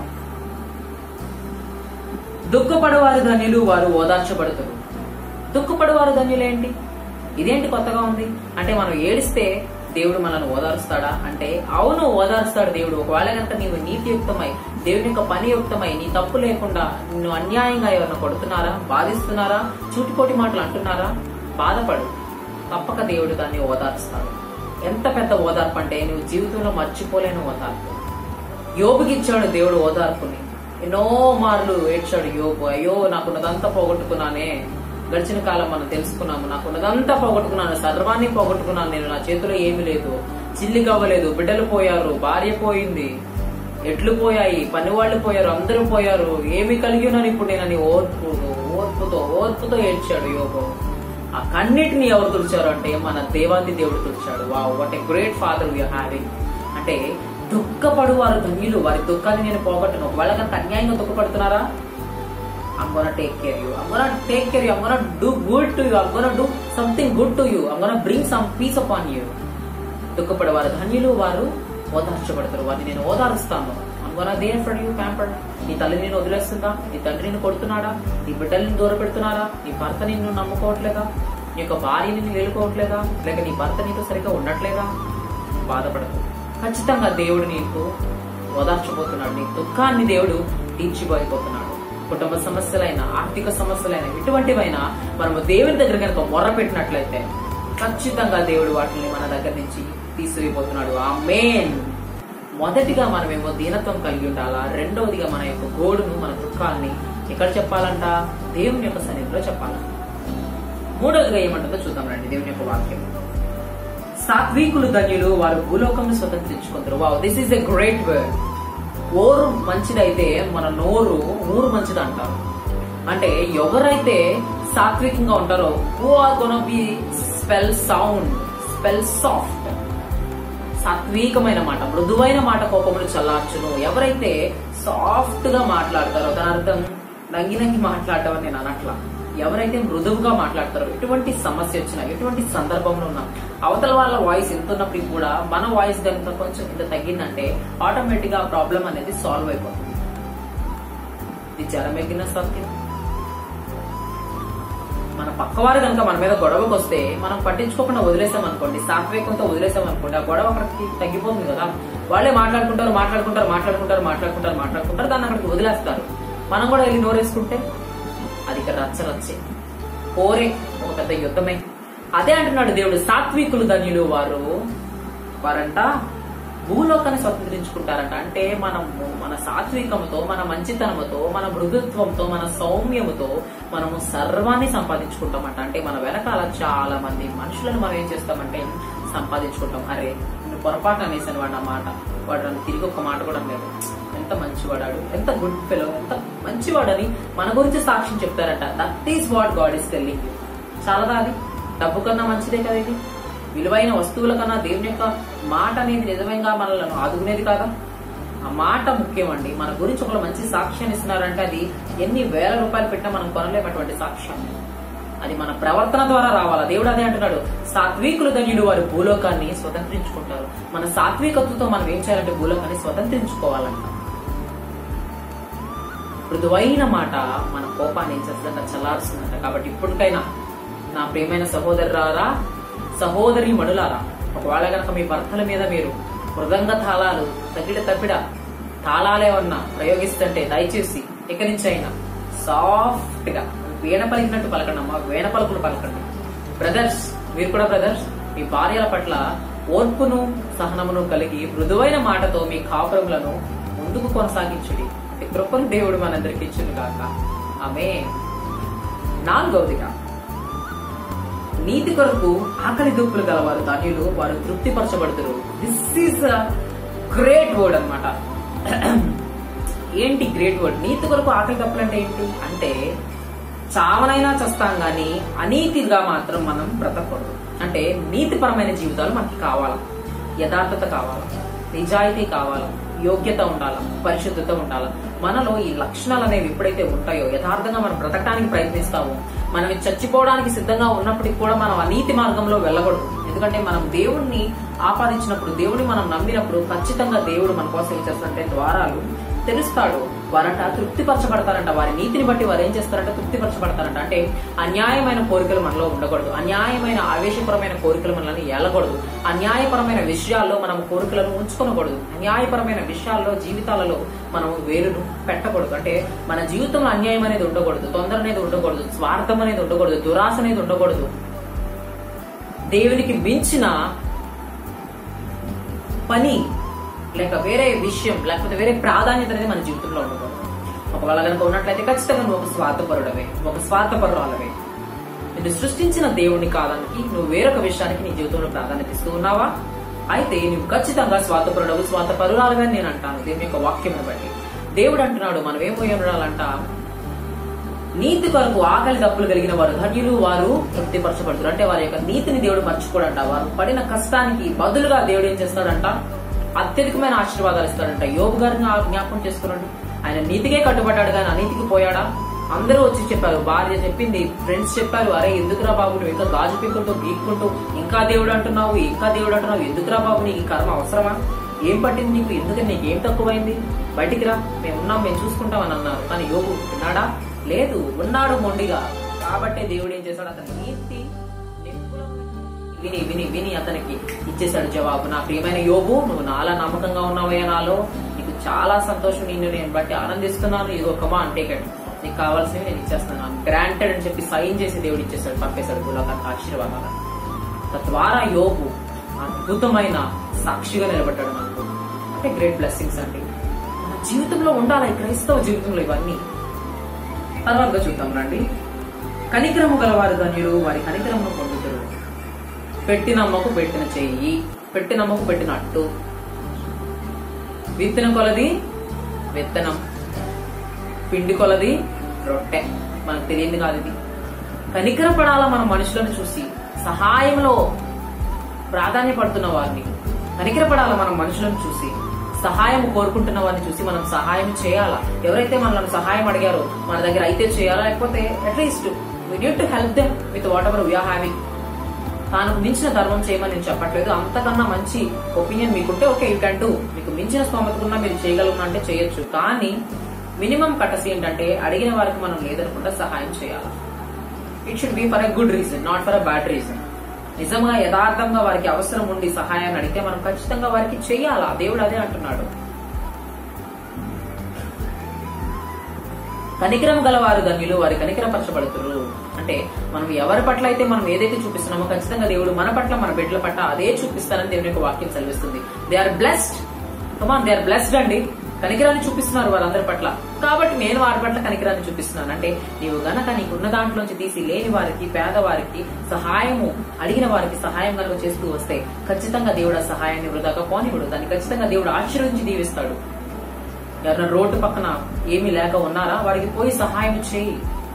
దుఃఖపడవారు ధన్యులు వారు ఓదార్చబడుతారు దుఃఖపడవారు ధన్యులేంటి ఇదేంటి కొత్తగా ఉంది అంటే మనం ఏడిస్తే దేవుడు మనల్ని ఓదారుస్తాడా అంటే అవును ఓదారుస్తాడు దేవుడు ఒకవేళ కనుక నీవు నీతియుక్తమై దేవుని యొక్క పనియుక్తమై నీ తప్పు లేకుండా నిన్ను అన్యాయంగా ఎవరైనా కొడుతున్నారా బాధిస్తున్నారా చూటిపోటి మాటలు అంటున్నారా బాధపడు తప్పక దేవుడు దాన్ని ఓదారుస్తాడు ఎంత పెద్ద ఓదార్పు అంటే నువ్వు జీవితంలో మర్చిపోలేని ఓదార్పు యోబుకి ఇచ్చాడు దేవుడు ఓదార్పుని ఎన్నో మార్లు ఏడ్చాడు యోబు అయ్యో నాకున్నదంతా పోగొట్టుకున్నానే గడిచిన కాలం మనం తెలుసుకున్నాము నాకున్నదంతా పోగొట్టుకున్నాను సర్వాన్ని పోగొట్టుకున్నాను నేను నా చేతిలో ఏమీ లేదు చిల్లి కవ్వలేదు బిడ్డలు పోయారు భార్య పోయింది ఎడ్లు పోయాయి పనివాళ్లు పోయారు అందరూ పోయారు ఏమి కలిగి ఉన్నాను ఇప్పుడు నేనని ఓర్పు ఓర్పుతో ఓర్పుతో ఏడ్చాడు యోగో ఆ కన్నిటిని ఎవరు తుడిచారు అంటే మన దేవాది దేవుడు తుడిచాడు వా what a great father we are having అంటే దుఃఖపడు వారు ధన్యులు వారి దుఃఖాన్ని నేను పోగొట్టను ఒకవేళ కనుక అన్యాయంగా దుఃఖపడుతున్నారా I'm gonna take care of you. I'm gonna take care of you. I'm gonna do good to you. I'm gonna do something good to you. I'm gonna bring some peace upon you. దుఃఖపడేవారు ధన్యులు వారు ఓదార్చబడతారు వారిని నేను ఓదారుస్తాను అనుకున్నా there for you pampered నీ తల్లి నేను వదిలేస్తుందా నీ తండ్రి నిన్ను కొడుతున్నాడా నీ బిడ్డల్ని దూర పెడుతున్నారా నీ భర్త నిన్ను నమ్ముకోవట్లేదా నీ యొక్క భార్య నిన్ను వేలుకోవట్లేదా లేక నీ భర్త నీతో సరిగ్గా ఉండట్లేదా బాధపడదు ఖచ్చితంగా దేవుడు నీకు ఓదార్చబోతున్నాడు నీ దుఃఖాన్ని దేవుడు తీర్చిపోయిపోతున్నాడు కుటుంబ సమస్యలైన ఆర్థిక సమస్యలైన ఇటువంటివైనా మనము దేవుని దగ్గర కనుక మొర్ర పెట్టినట్లయితే ఖచ్చితంగా దేవుడు వాటిని మన దగ్గర నుంచి తీసివేయబోతున్నాడు ఆ మెయిన్ మొదటిగా మనమేమో దీనత్వం కలిగి ఉండాలా రెండవదిగా మన యొక్క గోడును మన దుఃఖాన్ని ఎక్కడ చెప్పాలంట దేవుని యొక్క సన్నిధిలో చెప్పాలంట మూడవదిగా ఏమంటుందో చూద్దాం రండి దేవుని యొక్క వాక్యం సాత్వికులు ధన్యులు వారు భూలోకంను స్వతంత్రించుకుంటారు wow this is a great word ఓరు మంచిదైతే మన నోరు ఊరు మంచిది అంటారు అంటే ఎవరైతే సాత్వికంగా ఉంటారో who are gonna be spell sound spell soft సాత్వికమైన మాట మృదువైన మాట కోపములు చల్లార్చును ఎవరైతే సాఫ్ట్ గా మాట్లాడతారో దాని అర్థం నంగి నంగి మాట్లాడటం అని నేను అనట్లా ఎవరైతే మృదువుగా మాట్లాడతారో ఎటువంటి సమస్య వచ్చినా ఎటువంటి సందర్భంలో ఉన్నా అవతల వాళ్ళ వాయిస్ ఎంత ఉన్నప్పటికీ కూడా మన వాయిస్ కనుక కొంచెం ఇంత తగ్గిందంటే ఆటోమేటిక్ గా ప్రాబ్లం అనేది సాల్వ్ అయిపోతుంది ఇది జరమెగ్గిన సత్యం మన పక్కవారు కనుక మన మీద గొడవకు వస్తే మనం పట్టించుకోకుండా వదిలేసాం అనుకోండి సాత్వికంతో వదిలేసాం అనుకోండి ఆ గొడవ అక్కడికి తగ్గిపోతుంది కదా వాళ్ళే మాట్లాడుకుంటారు మాట్లాడుకుంటారు మాట్లాడుకుంటారు మాట్లాడుకుంటారు మాట్లాడుకుంటారు దాన్ని అక్కడికి వదిలేస్తారు మనం కూడా వెళ్ళి నోరేసుకుంటే అది ఇక్కడ రచ్చ రచ్చే కోరే ఒక పెద్ద యుద్ధమే అదే అంటున్నాడు దేవుడు సాత్వికులు ధన్యులు వారు వారంట భూలోకాన్ని స్వతంత్రించుకుంటారంట అంటే మనము మన సాత్వికముతో మన మంచితనముతో మన మృదుత్వంతో మన సౌమ్యముతో మనము సర్వాన్ని సంపాదించుకుంటామంట అంటే మన వెనకాల చాలా మంది మనుషులను మనం ఏం చేస్తామంటే సంపాదించుకుంటాం అరే నేను పొరపాటు అనేసాను వాడు నా మాట వాడు నన్ను తిరిగి ఒక మాట కూడా లేదు ఎంత మంచివాడాడు ఎంత గుడ్ ఫెలో ఎంత మంచివాడని మన గురించి సాక్ష్యం చెప్తారట that is what God is telling you చాలదా అది డబ్బు కన్నా మంచిదే కదా ఇది విలువైన వస్తువుల కన్నా దేవుని యొక్క మాట అనేది నిజంగా మనల్ని ఆదుకునేది కాదా ఆ మాట ముఖ్యమండి మన గురించి ఒకళ్ళు మంచి సాక్ష్యాన్ని ఇస్తున్నారంటే అది ఎన్ని వేల రూపాయలు పెట్టినా మనం కొనలేమటువంటి సాక్ష్యం అది మన ప్రవర్తన ద్వారా రావాలా దేవుడు అదే అంటున్నాడు సాత్వికులు ధన్యుడు వారు భూలోకాన్ని స్వతంత్రించుకుంటారు మన సాత్వికతతో మనం ఏం చేయాలంటే భూలోకాన్ని స్వతంత్రించుకోవాలంట మృదువైన మాట మన కోపాన్ని ఏం చేస్తుందంట చల్లారుస్తుందంట కాబట్టి ఇప్పటికైనా నా ప్రియమైన సహోదరులారా సహోదరి మణులారా ఒకవేళ గనక మీ భర్తల మీద మీరు మృదంగ తాళాలు తగిడ తప్పిడ తాళాలేమన్నా ప్రయోగిస్తుంటే దయచేసి ఇక నుంచి అయినా సాఫ్ట్ గా వీణ పలికినట్టు పలకండి అమ్మా వీణ పలుకులు పలకండి బ్రదర్స్ మీరు కూడా బ్రదర్స్ మీ భార్యల పట్ల ఓర్పును సహనమును కలిగి మృదువైన మాటతో మీ కాపురములను ముందుకు కొనసాగించుడి ఈ కృపను దేవుడు మనందరికి ఇచ్చును గాక ఆమె నాలుగవదిగా నీతి కొరకు ఆకలి దూపులు గలవారు ధన్యులు వారు తృప్తిపరచబడుతురు దిస్ ఈజ్ గ్రేట్ వర్డ్ అన్నమాట ఏంటి గ్రేట్ వర్డ్ నీతి కొరకు ఆకలి తప్పులు అంటే ఏంటి అంటే చావనైనా చస్తాం గాని అనీతిగా మాత్రం మనం బ్రతకూడదు అంటే నీతిపరమైన జీవితాలు మనకి కావాలా యథార్థత కావాలా నిజాయితీ కావాలా యోగ్యత ఉండాలా పరిశుద్ధత ఉండాలా మనలో ఈ లక్షణాలు అనేవి ఎప్పుడైతే ఉంటాయో యథార్థంగా మనం బ్రతకడానికి ప్రయత్నిస్తామో మనం చచ్చిపోవడానికి సిద్ధంగా ఉన్నప్పటికీ కూడా మనం అనీతి మార్గంలో వెళ్ళకూడదు ఎందుకంటే మనం దేవుణ్ణి ఆపాదించినప్పుడు దేవుడిని మనం నమ్మినప్పుడు ఖచ్చితంగా దేవుడు మన కోసం ఏం చేస్తాడంటే ద్వారాలు తెలుస్తాడు వారంట తృప్తిపరచబడతారంట వారి నీతిని బట్టి వారు ఏం చేస్తారంటే తృప్తిపరచబడతారంట అంటే అన్యాయమైన కోరికలు మనలో ఉండకూడదు అన్యాయమైన ఆవేశపరమైన కోరికలు మనల్ని ఏలకూడదు అన్యాయపరమైన విషయాల్లో మనం కోరికలను ఉంచుకోనకూడదు అన్యాయపరమైన విషయాల్లో జీవితాలలో మనం వేరును పెట్టకూడదు అంటే మన జీవితంలో అన్యాయం అనేది ఉండకూడదు తొందర అనేది ఉండకూడదు స్వార్థం అనేది ఉండకూడదు దురాశ అనేది ఉండకూడదు దేవునికి మించిన పని లేక వేరే విషయం లేకపోతే వేరే ప్రాధాన్యత అనేది మన జీవితంలో ఉండకూడదు ఒకవేళ కనుక ఉన్నట్లయితే ఖచ్చితంగా నువ్వు ఒక స్వార్థపరుడవే ఒక స్వార్థపరురాలవే నిన్ను సృష్టించిన దేవుడిని కాదానికి నువ్వు వేరొక విషయానికి నీ జీవితంలో ప్రాధాన్యత ఇస్తూ ఉన్నావా అయితే నువ్వు ఖచ్చితంగా స్వార్థపరుడవు స్వార్థపరురాలుగా నేను అంటాను దేవుని యొక్క వాక్యం బట్టి దేవుడు అంటున్నాడు మనం ఏమోయి ఉండాలంట నీతి కొరకు ఆకలి దప్పులు కలిగిన వారు ధన్యులు వారు తృప్తిపరచబడుతారు అంటే వారి యొక్క నీతిని దేవుడు మర్చిపోడంట వారు పడిన కష్టానికి బదులుగా దేవుడు ఏం చేస్తాడంట అత్యధికమైన ఆశీర్వాదాలు ఇస్తాడంట యోగు గారిని ఆ జ్ఞాపకం చేసుకున్నాడు ఆయన నీతికే కట్టుబడ్డాడు కానీ అనీతికి పోయాడా అందరూ వచ్చి చెప్పారు భార్య చెప్పింది ఫ్రెండ్స్ చెప్పారు అరే ఎందుకురా బాబు నువ్వు ఇంకా గాజు పీకుంటూ గీక్కుంటూ ఇంకా దేవుడు అంటున్నావు ఇంకా దేవుడు అంటున్నావు ఎందుకురా బాబు నీకు ఈ కర్మ అవసరమా ఏం పట్టింది నీకు ఎందుకని నీకు ఏం తక్కువైంది బయటికి రా మేము ఉన్నాం మేము చూసుకుంటామని అన్నారు కానీ యోగు విన్నాడా లేదు ఉన్నాడు మొండిగా కాబట్టే దేవుడు ఏం చేశాడు అతని నీతి నిప్పుల విని విని విని అతనికి ఇచ్చేశాడు జవాబు నా ప్రియమైన యోగు నువ్వు నాలా నమ్మకంగా ఉన్నావయ్యా నాలో నీకు చాలా సంతోషం నిన్ను నేను బట్టి ఆనందిస్తున్నాను ఇది ఒక మా అంటే నీకు కావాల్సినవి నేను ఇచ్చేస్తున్నాను గ్రాంటెడ్ అని చెప్పి సైన్ చేసి దేవుడు ఇచ్చేసాడు పంపేశాడు గులాకాంత ఆశీర్వాదాలు తద్వారా యోగు అద్భుతమైన సాక్షిగా నిలబడ్డాడు మనకు అంటే గ్రేట్ బ్లెస్సింగ్స్ అండి మన జీవితంలో ఉండాలి ఈ క్రైస్తవ జీవితంలో ఇవన్నీ తర్వాత చూద్దాం రండి కనికరము గలవారు ధన్యులు వారి కనికరమును పొందుతారు పెట్టినమ్మకు పెట్టిన చెయ్యి పెట్టినమ్మకు పెట్టినట్టు విత్తన కొలది విత్తనం పిండి కొలది రొట్టె మనకు తెలియదు కాదు ఇది కనికరపడాల మన మనుషులను చూసి సహాయంలో ప్రాధాన్యపడుతున్న వారిని కనికరపడాల మనం మనుషులను చూసి సహాయం కోరుకుంటున్న వారిని చూసి మనం సహాయం చేయాలా ఎవరైతే మనల్ని సహాయం అడిగారో మన దగ్గర అయితే చేయాలా లేకపోతే at least we need to help them with whatever we are having తాను మించిన ధర్మం చేయమని నేను చెప్పట్లేదు అంతకన్నా మంచి ఒపీనియన్ మీకుంటే ఓకే యూ క్యాన్ డూ మీకు మించిన స్తోమతకున్నా మీరు చేయగలరు అంటే చేయొచ్చు కానీ మినిమం కట్టసి ఏంటంటే అడిగిన వారికి మనం లేదనుకుంటే సహాయం చేయాలి it should be for a good reason not for a bad reason నిజంగా యథార్థంగా వారికి అవసరం ఉండి సహాయాన్ని అడిగితే మనం ఖచ్చితంగా వారికి చెయ్యాలా దేవుడు అదే అంటున్నాడు కనికరం గల వారు ధన్యులు వారి కనికరపరచబడుతురు అంటే మనం ఎవరి పట్ల అయితే మనం ఏదైతే చూపిస్తున్నామో ఖచ్చితంగా దేవుడు మన పట్ల మన బిడ్డల పట్ల అదే చూపిస్తారని దేవుని యొక్క వాక్యం సెలవిస్తుంది they are blessed come on they are blessed అండి కనికరాన్ని చూపిస్తున్నారు వారందరి పట్ల కాబట్టి నేను వారి పట్ల కనికరాన్ని చూపిస్తున్నాను అంటే నీవు గనక నీకున్న దాంట్లోంచి తీసి లేని వారికి పేదవారికి సహాయము అడిగిన వారికి సహాయం కనుక చేస్తూ వస్తే ఖచ్చితంగా దేవుడు ఆ సహాయాన్ని వృధాగా పోనివ్వడు దాన్ని ఖచ్చితంగా దేవుడు ఆశీర్వదించి దీవిస్తాడు ఎవరైనా రోడ్డు పక్కన ఏమీ లేక ఉన్నారా వారికి పోయి సహాయం చేయి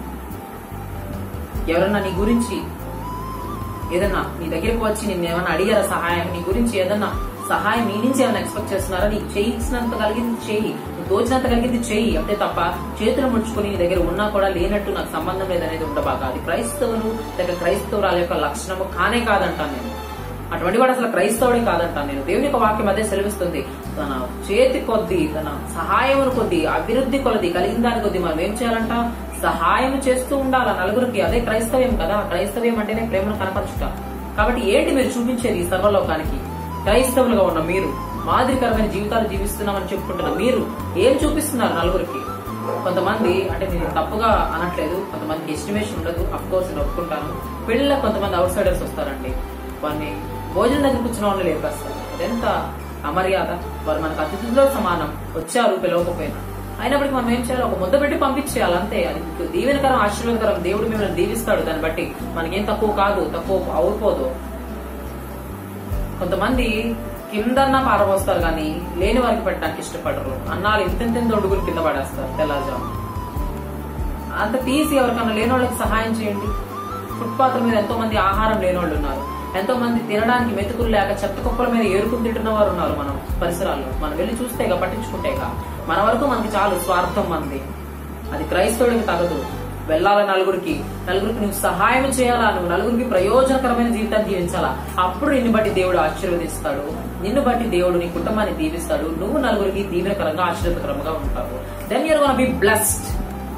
ఎవరన్నా నీ గురించి ఏదన్నా నీ దగ్గరికి వచ్చి నిన్ను ఏమైనా అడిగారా సహాయం నీ గురించి ఏదన్నా సహాయం నీ నుంచి ఏమైనా ఎక్స్పెక్ట్ చేస్తున్నారా నీకు చేయించినంత కలిగింది చేయి నువ్వు తోచినంత కలిగింది చేయి అంతే తప్ప చేతులు ముడుచుకుని నీ దగ్గర ఉన్నా కూడా లేనట్టు నాకు సంబంధం లేదనేది ఉండబాక అది క్రైస్తవులు లేక క్రైస్తవురాల యొక్క లక్షణము కానే కాదంటాను నేను అటువంటి వాడు అసలు క్రైస్తవుడే కాదంటాను నేను దేవుని యొక్క వాక్యం అదే సెలవిస్తుంది తన చేతి కొద్ది తన సహాయం కొద్ది అభివృద్ధి కొలది కలిగిన దాని కొద్ది మనం ఏం చేయాలంట సహాయం చేస్తూ ఉండాలి ఆ నలుగురికి అదే క్రైస్తవ్యం కదా క్రైస్తవ్యం అంటేనే ప్రేమను కనపరచుట కాబట్టి ఏంటి మీరు చూపించేది ఈ సర్వలోకానికి క్రైస్తవులుగా ఉన్న మీరు మాదిరికరమైన జీవితాలు జీవిస్తున్నామని చెప్పుకుంటున్న మీరు ఏం చూపిస్తున్నారు నలుగురికి కొంతమంది అంటే నేను తప్పుగా అనట్లేదు కొంతమందికి ఎస్టిమేషన్ ఉండదు అఫ్ కోర్స్ నేను ఒప్పుకుంటాను పెళ్ళిలో కొంతమంది అవుట్ సైడర్స్ వస్తారండి వారిని భోజనం దగ్గర కూర్చున్న వాళ్ళు లేపేస్తారు అదెంత అమర్యాద వారు మనకు అతిథుల్లో సమానం వచ్చారు పిలవకపోయినా అయినప్పటికీ మనం ఏం చేయాలి ఒక ముద్ద పెట్టి పంపించేయాలి అంతే అది దీవెనకరం ఆశీర్వాదకరం దేవుడు మిమ్మల్ని దీవిస్తాడు దాన్ని బట్టి మనకేం తక్కువ కాదు తక్కువ అవుపోదు కొంతమందికి కిందన్నా పారబోస్తారు కానీ లేని వారికి పెట్టడానికి ఇష్టపడరు అన్నాలు ఇంత ఒడుగులు కింద పడేస్తారు తెల్లజాము అంత తీసి ఎవరికన్నా లేని వాళ్ళకి సహాయం చేయండి ఫుట్పాత్ల మీద ఎంతో మంది ఆహారం లేని వాళ్ళు ఉన్నారు ఎంతో మంది తినడానికి మెతుకులు లేక చెత్త కుప్పల మీద ఏరుకుని తింటున్న వారు ఉన్నారు మనం పరిసరాల్లో మనం వెళ్ళి చూస్తేగా పట్టించుకుంటేగా మన వరకు మనకి చాలు స్వార్థం మంది అది క్రైస్తవుడికి తగదు వెళ్ళాల నలుగురికి నలుగురికి నువ్వు సహాయం చేయాలా నువ్వు నలుగురికి ప్రయోజనకరమైన జీవితాన్ని జీవించాలా అప్పుడు నిన్ను బట్టి దేవుడు ఆశీర్వదిస్తాడు నిన్ను బట్టి దేవుడు నీ కుటుంబాన్ని దీవిస్తాడు నువ్వు నలుగురికి దీవెనకరంగా ఆశీర్వదకరంగా ఉంటావు then you're gonna be blessed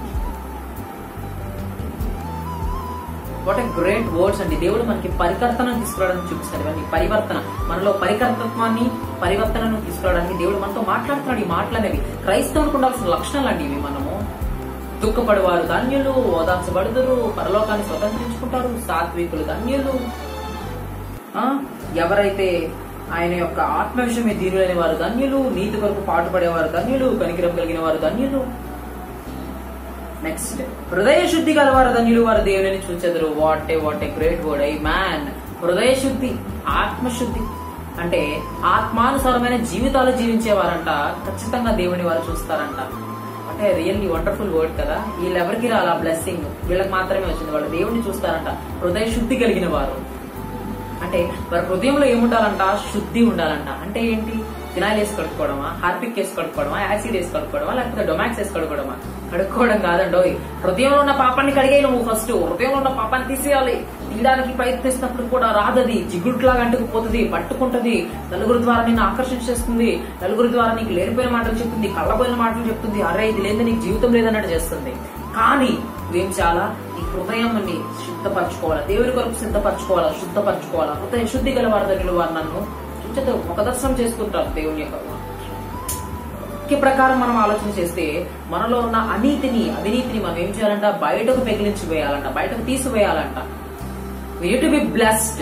what a great words అండి దేవుడు మనకి పరికర్తన తీసుకురావడానికి చూపిస్తాడు ఇవన్నీ పరివర్తన మనలో పరికర్తత్వాన్ని పరివర్తనను తీసుకురావడానికి దేవుడు మనతో మాట్లాడుతున్నాడు ఈ మాటలు అనేవి క్రైస్తవులకు ఉండాల్సిన లక్షణాలు అండి ఇవి మనము దుఃఖపడేవారు ధన్యులు ఓదార్చబడుదురు పరలోకాన్ని స్వతంత్రించుకుంటారు సాత్వికులు ధన్యులు ఆ ఎవరైతే ఆయన యొక్క ఆత్మ విషయమే దీనులైన వారు ధన్యులు నీతి కొరకు పాటుపడేవారు ధన్యులు కనికిరం కలిగిన వారు ధన్యులు నెక్స్ట్ హృదయ శుద్ధి గలవారు ధన్యులు వారు దేవుని చూచెదరు what a what a great word amen హృదయ శుద్ధి ఆత్మశుద్ధి అంటే ఆత్మానుసారమైన జీవితాలు జీవించేవారంట ఖచ్చితంగా దేవుని వారు చూస్తారంట అంటే రియల్లీ వండర్ఫుల్ వర్డ్ కదా వీళ్ళెవరికి రాలా బ్లెస్సింగ్ వీళ్ళకి మాత్రమే వచ్చింది వాళ్ళు దేవుడిని చూస్తారంట హృదయ శుద్ధి కలిగిన వారు అంటే వారి హృదయంలో ఏముండాలంట శుద్ధి ఉండాలంట అంటే ఏంటి ఫినాయిల్ వేసి కడుక్కోవడమా హార్పిక్ వేసి కడుక్కోవడమా యాసిడ్ వేసి కడుక్కోవడమా లేకపోతే డొమాక్స్ వేసి కడుక్కోవడమా కడుక్కోవడం కాదండోయ్ హృదయంలో ఉన్న పాపాన్ని కడిగే నువ్వు ఫస్ట్ హృదయంలో ఉన్న పాపాన్ని తీసేయాలి తీయడానికి ప్రయత్నిస్తున్నప్పుడు కూడా రాదది జిగుట్లాగా అంటుకుపోతుంది పట్టుకుంటది నలుగురు ద్వారా నిన్ను ఆకర్షించేస్తుంది నలుగురు ద్వారా నీకు లేనిపోయిన మాటలు చెప్తుంది కళ్ళపోయిన మాటలు చెప్తుంది అరే ఇది లేదు నీకు జీవితం లేదన్నట్టు చేస్తుంది కానీ నువ్వేం చాలా నీ హృదయాన్ని శుద్ధపరచుకోవాలా దేవుని కొరకు సిద్ధపరచుకోవాలా శుద్ధపరచుకోవాలా హృదయ శుద్ధి గల వారి దగ్గర వారు నన్ను చూచేత ఒక దర్శనం చేసుకుంటారు దేవుని యొక్క వాక్య ప్రకారం మనం ఆలోచన చేస్తే మనలో ఉన్న అనీతిని అవినీతిని మనం ఏం చేయాలంట బయటకు పెగిలించి వేయాలంట బయటకు తీసివేయాలంట we to be blessed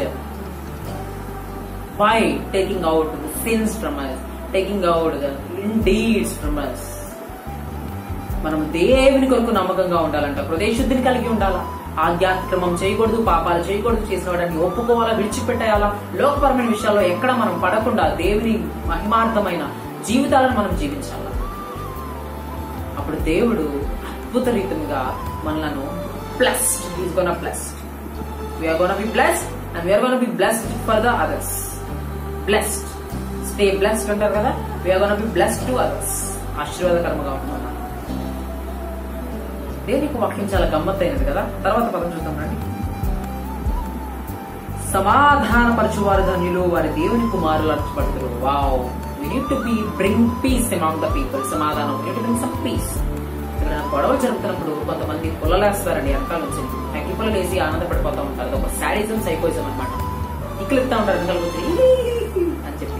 by taking out the sins from us taking out the in deeds from us మనం దేవుని కొరకు నమ్మకంగా ఉండాలంట హృదయ శుద్ధిని కలిగి ఉండాలా ఆధ్యాత్మికమం చేయకూడదు పాపాలు చేయకూడదు చేసిన వాటిని ఒప్పుకోవాలా విడిచిపెట్టేయాలా లోకపరమైన విషయాల్లో ఎక్కడ మనం పడకుండా దేవుని మహిమార్థమైన జీవితాలను మనం జీవించాలా అప్పుడు దేవుడు అద్భుత రీతిగా మనలను blessed is gonna blessed we are gonna be blessed and we are gonna be blessed for the others blessed stay blessed అంటారు కదా we are gonna be blessed to others ఆశీర్వాదకరంగా ఉంటున్నాం దేనికి వాక్యం చాలా గమ్మత్తైనది కదా తర్వాత పదం చూద్దాం రండి సమాధానపరచువారు ధన్యులు వారి దేవుని కుమారులు అర్చబడతారు wow we need to be bring peace among the people సమాధానం వి బ్రింగ్ సమ్ పీస్ ఇక్కడ గొడవలు జరుగుతున్నప్పుడు కొంతమంది పుల్లలేస్తారండి వెనకాల నుంచి అగ్గి పుల్లలు వేసి ఆనందపడిపోతూ ఉంటారు అది ఒక శాడిజం సైకోయిజం అనమాట ఇక్కిలిపుతా ఉంటారు వెనకాల కూర్చొని అని చెప్పి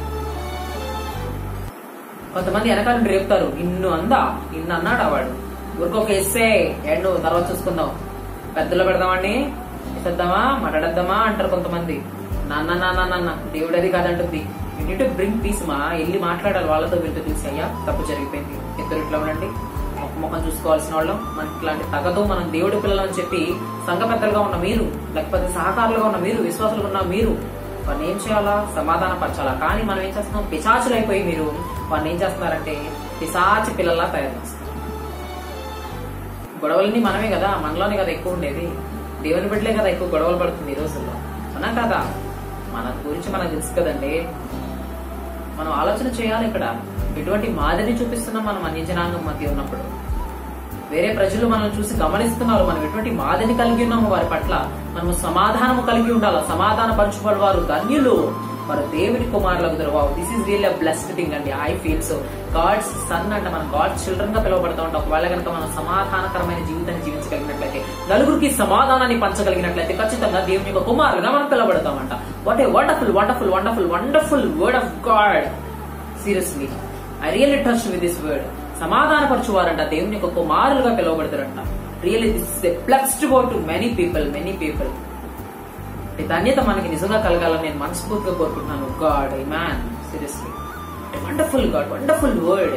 కొంతమంది వెనకాల నుండి రేపుతారు ఇన్ను అందా ఇన్ను అన్నాడు వాడు ఊరికొక ఎస్సే ఎండు తర్వాత చూసుకుందాం పెద్దలో పెడదామండి ఇసేద్దామా మాట్లాడేద్దామా అంటారు కొంతమంది నాన్న నాన్న నాన్న దేవుడు అది కాదంటుంది యూనిట్ బ్రింగ్ పీస్ మా వెళ్ళి మాట్లాడాలి వాళ్ళతో వీళ్ళతో తెలిసి అయ్యా తప్పు జరిగిపోయింది ఇద్దరు ఇట్లా ఉండండి ఒక ముఖం చూసుకోవాల్సిన వాళ్ళం మనకి ఇట్లాంటి తగదు మనం దేవుడి పిల్లలు అని చెప్పి సంఘ పెద్దలుగా ఉన్న మీరు లేకపోతే సహకారులుగా ఉన్న మీరు విశ్వాసులుగా ఉన్న మీరు వాడిని ఏం చేయాలా సమాధాన పరచాలా కానీ మనం ఏం చేస్తున్నాం పిశాచులు అయిపోయి మీరు వాడిని ఏం చేస్తున్నారంటే పిశాచి పిల్లల్లా తయారు చేస్తారు గొడవలన్నీ మనమే కదా మనలోనే కదా ఎక్కువ ఉండేది దేవుని బిడ్డలే కదా ఎక్కువ గొడవలు పడుతుంది ఈ రోజుల్లో అవునా కదా మన గురించి మనకు తెలుసు కదండి మనం ఆలోచన చేయాలి ఇక్కడ ఎటువంటి మాదిరిని చూపిస్తున్నాం మనం అన్య జనాంగం మధ్య ఉన్నప్పుడు వేరే ప్రజలు మనల్ని చూసి గమనిస్తున్నారు మనం ఎటువంటి మాదిరిని కలిగి ఉన్నాము వారి పట్ల మనము సమాధానము కలిగి ఉండాలి సమాధాన పరచుబడి వారు ధన్యులు వారు దేవుని కుమారులకు దొరవావు this is real blessed thing అండి I feel so God's son అంటే మనం గాడ్ చిల్డ్రన్ గా పిలువబడతా ఉంటాం ఒకవేళ కనుక మనం సమాధానకరమైన జీవితాన్ని జీవించగలిగినట్లయితే నలుగురికి సమాధానాన్ని పంచగలిగినట్లయితే ఖచ్చితంగా దేవుని యొక్క కుమారులుగా మనం పిలువబడతామంట what a wonderful wonderful wonderful wonderful word of God seriously I really touch with this word సమాధానపరచువారంట దేవుని యొక్క కుమారులుగా పిలువబడతారంట really this is blessed word to many people many people ఈ ధన్యత మనకి నిజంగా కలగాలని నేను మనస్ఫూర్తిగా కోరుకుంటున్నాను God amen seriously wonderful God wonderful word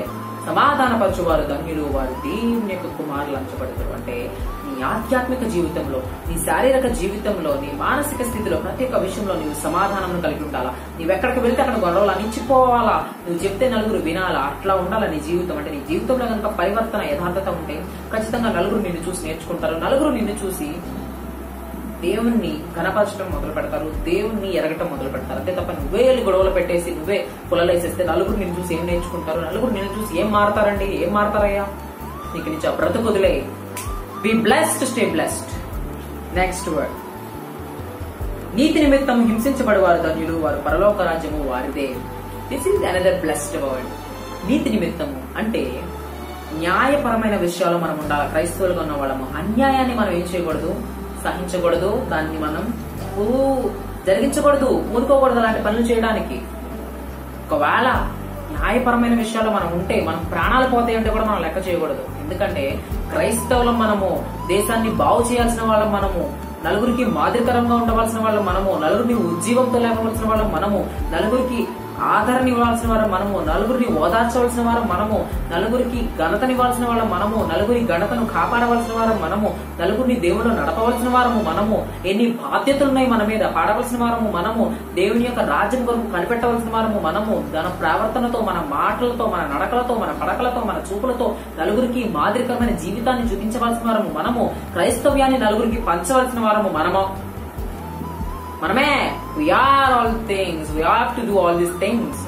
సమాధానపరచువారు ధన్యులు వారు దేవుని యొక్క కుమారులు అంచబడతారు అంటే నీ ఆధ్యాత్మిక జీవితంలో నీ శారీరక జీవితంలో నీ మానసిక స్థితిలో ప్రతి ఒక్క విషయంలో నీవు సమాధానం కలిగి ఉండాలా నీవు ఎక్కడికి వెళ్తే అక్కడ గొడవలు అనిచ్చిపోవాలా నువ్వు చెప్తే నలుగురు వినాలా అట్లా ఉండాలా నీ జీవితం అంటే నీ జీవితంలో కనుక పరివర్తన యథార్థత ఉంటే ఖచ్చితంగా నలుగురు నిన్ను చూసి నేర్చుకుంటారు నలుగురు నిన్ను చూసి దేవుణ్ణి కనపరచడం మొదలు పెడతారు దేవుణ్ణి ఎరగటం మొదలు పెడతారు అంతే తప్ప నువ్వే వెళ్ళి గొడవలు పెట్టేసి నువ్వే పొలాలు వేసేస్తే నలుగురు నిన్ను చూసి ఏం నేర్చుకుంటారు నలుగురు నిన్ను చూసి ఏం మారతారండి ఏం మారతారయ్యా నీకు నుంచి ఆ బ్రతుకుదిలే be blessed stay blessed next word నీతి నిమిత్తం హింసించబడి వారు ధన్యులు వారు పరలోక రాజ్యము వారిదే this is another blessed word నీతి నిమిత్తము అంటే న్యాయపరమైన విషయాలు మనం ఉండాలి క్రైస్తవులుగా ఉన్న వాళ్ళము అన్యాయాన్ని మనం ఏం చేయకూడదు సహించకూడదు దాన్ని మనం ఊ, జరిగించకూడదు ఊరుకోకూడదు అలాంటి పనులు చేయడానికి ఒకవేళ న్యాయపరమైన విషయాలు మనం ఉంటే మనం ప్రాణాలు పోతాయి అంటే కూడా మనం లెక్క చేయకూడదు ఎందుకంటే క్రైస్తవులం మనము దేశాన్ని బాగు చేయాల్సిన వాళ్ళం మనము నలుగురికి మాదిరికరంగా ఉండవలసిన వాళ్ళం మనము నలుగురిని ఉజ్జీవంతో లేపవలసిన వాళ్ళం మనము నలుగురికి ఆదరణ ఇవ్వాల్సిన వారు మనము నలుగురిని ఓదార్చవలసిన వారు మనము నలుగురికి ఘనతనివ్వాల్సిన వాళ్ళం మనము నలుగురి ఘనతను కాపాడవలసిన వారు మనము నలుగురిని దేవుడు నడపవలసిన వారము మనము ఎన్ని బాధ్యతలు ఉన్నాయి మన మీద పాడవలసిన వారము మనము దేవుని యొక్క రాజ్యం కొరకు కనిపెట్టవలసిన వారము మనము మన ప్రవర్తనతో మన మాటలతో మన నడకలతో మన పడకలతో మన చూపులతో నలుగురికి మాదిరికరమైన జీవితాన్ని చూపించవలసిన వారము మనము క్రైస్తవ్యాన్ని నలుగురికి పంచవలసిన వారము మనము మనమే we are all things we have to do all these things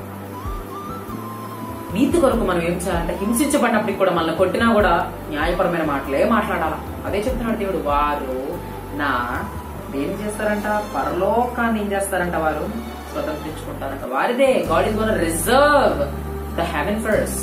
నీతి కొరకు మనం ఏం చేయాలంటే హింసించబడినప్పటికి కూడా మనల్ని కొట్టినా కూడా న్యాయపరమైన మాటలే మాట్లాడాలా అదే చెప్తున్నాడు దేవుడు వారు నా ఏం చేస్తారంట పరలోకాన్ని ఏం చేస్తారంట వారు స్వతంత్రించుకుంటారంట వారిదే God is gonna reserve the heaven for us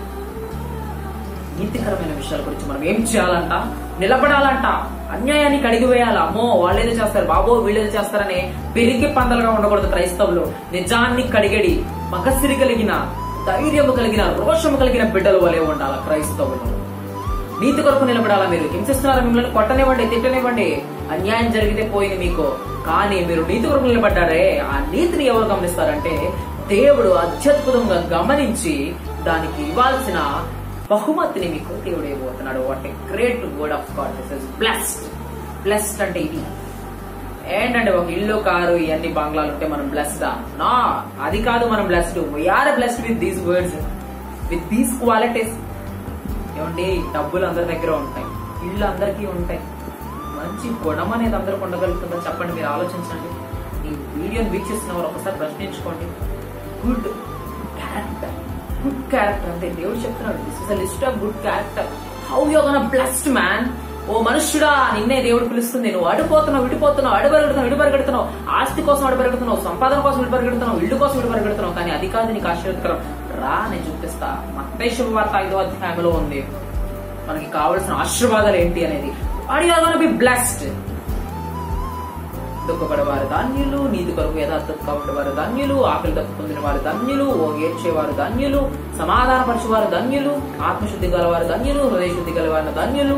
నీతికరమైన విషయాల గురించి మనం ఏం చేయాలంట నిలబడాలంట అన్యాయాన్ని కడిగివేయాలి అమ్మో వాళ్ళేదో చేస్తారు బాబో వీళ్ళేదో చేస్తారని పెరిగి పందలుగా ఉండకూడదు క్రైస్తవులు నిజాన్ని కడిగడి మగసిరి కలిగిన ధైర్యము కలిగిన రోషము కలిగిన బిడ్డలు వలె ఉండాలి క్రైస్తవులు నీతి కొరకు నిలబడాలా మీరు హింసిస్తున్నారా మిమ్మల్ని కొట్టనివ్వండి తిట్టనివ్వండి అన్యాయం జరిగితే పోయింది మీకు కానీ మీరు నీతి కొరకు నిలబడ్డారే ఆ నీతిని ఎవరు గమనిస్తారంటే దేవుడు అత్యద్భుతంగా గమనించి దానికి ఇవ్వాల్సిన బహుమతిని మీకు దేవుడు ఇవ్వబోతున్నాడు what a great word of God this is blessed blessed అంటే ఇది ఏంటంటే ఒక ఇల్లు కారు ఇవన్నీ బంగ్లాలు ఉంటే మనం బ్లెస్డ్ నా అది కాదు మనం blessed we are blessed with these words with these qualities ఏమంటే డబ్బులు అందరి దగ్గర ఉంటాయి ఇళ్ళు అందరికీ ఉంటాయి మంచి గుణం అనేది అందరికి ఉండగలుగుతుందో చెప్పండి మీరు ఆలోచించండి ఈ వీడియోని వీక్షిస్తున్న వారు ఒకసారి ప్రశ్నించుకోండి గుడ్ క్యారెక్టర్ గుడ్ క్యారెక్టర్ అంటే దేవుడు చెప్తున్నాడు this is a list of good character how you gonna blessed man ఓ మనుష్యుడా నిన్నే దేవుడు పిలుస్తుంది నువ్వు అడిపోతున్నావు విడిపోతున్నావు అడుపరగడుతున్నావు విడిపరగడుతున్నావు ఆస్తి కోసం అడుపరగడుతున్నావు సంపాదన కోసం విడిపరగడుతున్నావు ఇల్లు కోసం విడిపరగడుతున్నావు కానీ అది కాదు నీకు ఆశీర్వదకరం రా నేను చూపిస్తా మత్తే శుభవార్త ఐదో అధ్యాయంలో ఉంది మనకి కావలసిన ఆశీర్వాదాలు ఏంటి అనేది are you gonna be blessed దుఃఖపడేవారు ధాన్యులు నీతి కొరకు యథార్థతగా ఉండేవారు ధన్యులు ఆకలి తప్పు పొందిన వారు ధన్యులు ఓ ఏడ్చేవారు ధన్యులు సమాధానపరచేవారు ధన్యులు ఆత్మశుద్ధి గలవారు ధన్యులు హృదయశుద్ధి గలవారు ధన్యులు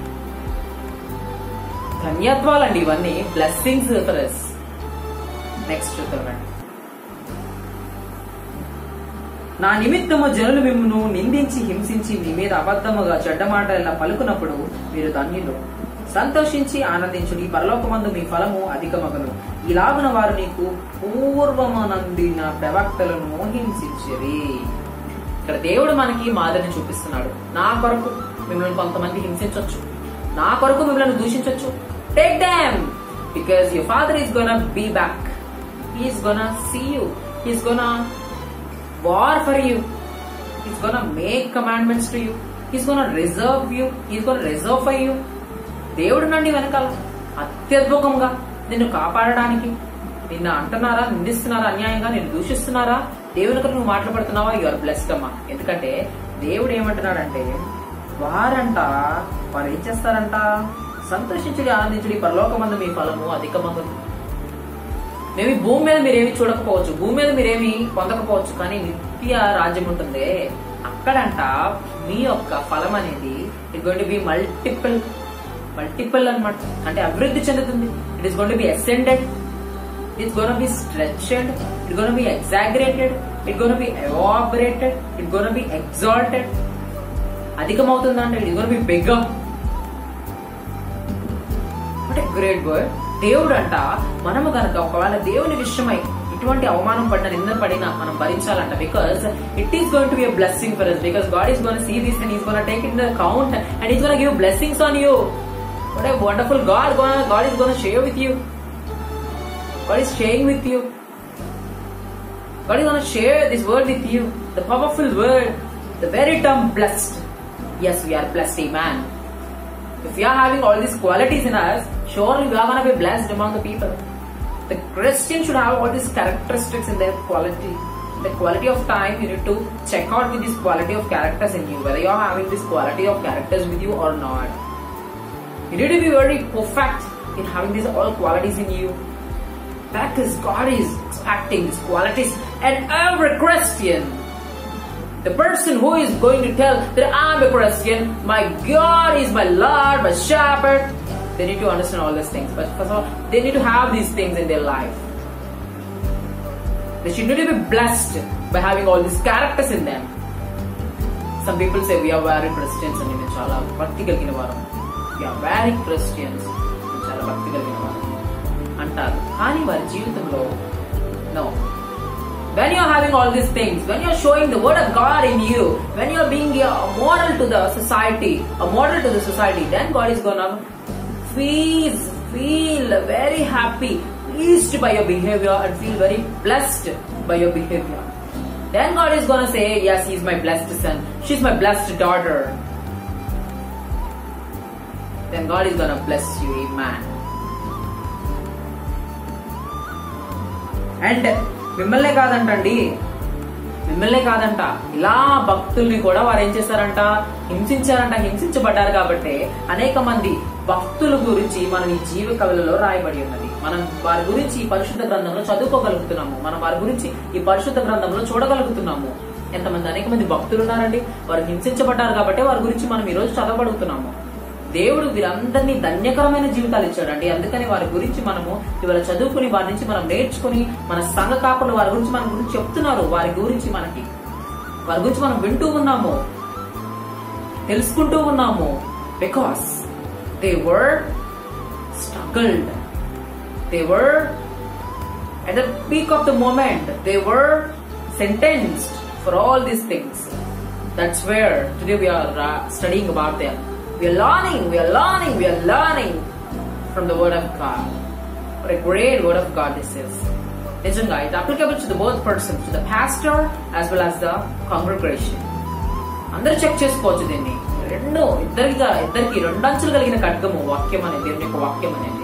ధన్యత్వాలండి ఇవన్నీ బ్లెస్సింగ్స్ ఫర్ us నెక్స్ట్ చూద్దామండి నా నిమిత్తము జనులు మిమ్మను నిందించి హింసించి మీ మీద అబద్ధముగా చెడ్డ మాటల పలుకునప్పుడు మీరు ధన్యులు సంతోషించి ఆనందించుడి పరలోకమందు మీ ఫలము అధికమగను ఇలాగున వారు నీకు పూర్వమనందిన ప్రవక్తలను హింసించిరి ఇక్కడ దేవుడు మనకి మాదిరిని చూపిస్తున్నాడు నా కొరకు మిమ్మల్ని కొంతమంది హింసించవచ్చు నా కొరకు మిమ్మల్ని దూషించవచ్చు take damn because your father is gonna be back he is gonna see you he's gonna war for you he's gonna make commandments to you he's gonna reserve you he's gonna reserve for you దేవుడు నండి వెనకాల అత్యద్భుతంగా నిన్ను కాపాడడానికి నిన్ను అంటున్నారా నిందిస్తున్నారా అన్యాయంగా నిన్ను దూషిస్తున్నారా దేవుని కొరకు నువ్వు మాట్లాడుతున్నావా యు ఆర్ బ్లెస్డ్ అమ్మా ఎందుకంటే దేవుడు ఏమంటున్నాడంటే వారంట వారు ఏం చేస్తారంట సంతోషించుడి ఆనందించుడి పరలోకమందు మీ ఫలము అధికమందు మేబీ భూమి మీద మీరేమి చూడకపోవచ్చు భూమి మీద మీరేమి పొందకపోవచ్చు కానీ నిత్య రాజ్యం ఉంటుంది అక్కడంట మీ యొక్క ఫలం అనేది it going to be multiple multiple అన్నమాట అంటే అభివృద్ధి చెందుతుంది it is gonna to be ascended it's gonna be stretched it gonna be exaggerated it gonna be evaporated it gonna be exalted అధికమవుతుందా అంటే it gonna be bigger what a great word దేవుడు అంట మనము గనక ఒకవేళ దేవుని విషయమై ఇటువంటి అవమానం పడిన నింద పడినా మనం భరించాలంట because it is going to be blessing for us because God is gonna see this and is gonna take in the count and is gonna give blessings on you what a wonderful God God is gonna share with you God is sharing with you God is going to share this word with you. The powerful word, the very term blessed. Yes, we are blessed, amen. If we are having all these qualities in us, surely we are going to be blessed among the people. The Christian should have all these characteristics in their quality. The quality of time, you need to check out with this quality of characters in you, whether you are having this quality of characters with you or not. You need to be very perfect in having these all qualities in you. Because God is expecting these qualities and every Christian. The person who is going to tell that I'm a Christian, my God is my Lord, my shepherd, they need to understand all these things. But first of all, they need to have these things in their life. They should need to be blessed by having all these characters in them. Some people say we are very Christians and మేము చాలా భక్తి కలిగిన వారం we are very Christians మేము చాలా భక్తి కలిగిన వారం అంటారు కానీ వారి జీవితంలో no when you are having all these things, when you are showing the word of God in you, when you are being a model to the society, a model to the society, then God is gonna feel, feel very happy, pleased by your behavior and feel very blessed by your behavior. Then God is gonna say, yes, he is my blessed son, she's my blessed daughter. Then God is gonna bless you, amen. And మిమ్మల్నే కాదంటండి మిమ్మల్నే కాదంట ఇలా భక్తుల్ని కూడా వారు ఏం చేశారంట హింసించారంట హింసించబడ్డారు కాబట్టి అనేక మంది భక్తుల గురించి మనం ఈ జీవ కవులలో రాయబడి ఉన్నది మనం వారి గురించి ఈ పరిశుద్ధ గ్రంథంలో చదువుకోగలుగుతున్నాము మనం వారి గురించి ఈ పరిశుద్ధ గ్రంథంలో చూడగలుగుతున్నాము ఎంతమంది అనేక మంది భక్తులు ఉన్నారండి వారు హింసించబడ్డారు కాబట్టి వారి గురించి మనం ఈ రోజు చదవబడుతున్నాము దేవుడు వీరందరినీ ధన్యకరమైన జీవితాలు ఇచ్చాడండి అందుకని వారి గురించి మనము ఇవాళ చదువుకుని వారి నుంచి మనం నేర్చుకుని మన సంఘ కాపులు వారి గురించి మన గురించి చెప్తున్నారు వారి గురించి మనకి వారి గురించి మనం వింటూ ఉన్నాము తెలుసుకుంటూ ఉన్నాము because they were struggled they were at the peak of the moment they were sentenced for all these things that's where today we are uh, studying about them we are learning we are learning we are learning from the word of god what a great word of god this is నిజంగా it applicable to the both persons to the pastor as well as the congregation అందరూ check చేసుకోవచ్చు దీన్ని రెండు ఇద్దరిగా ఇద్దరికి రెండు అంచులు కలిగిన ఖడ్గము వాక్యం అనేది దేవుని యొక్క వాక్యం అనేది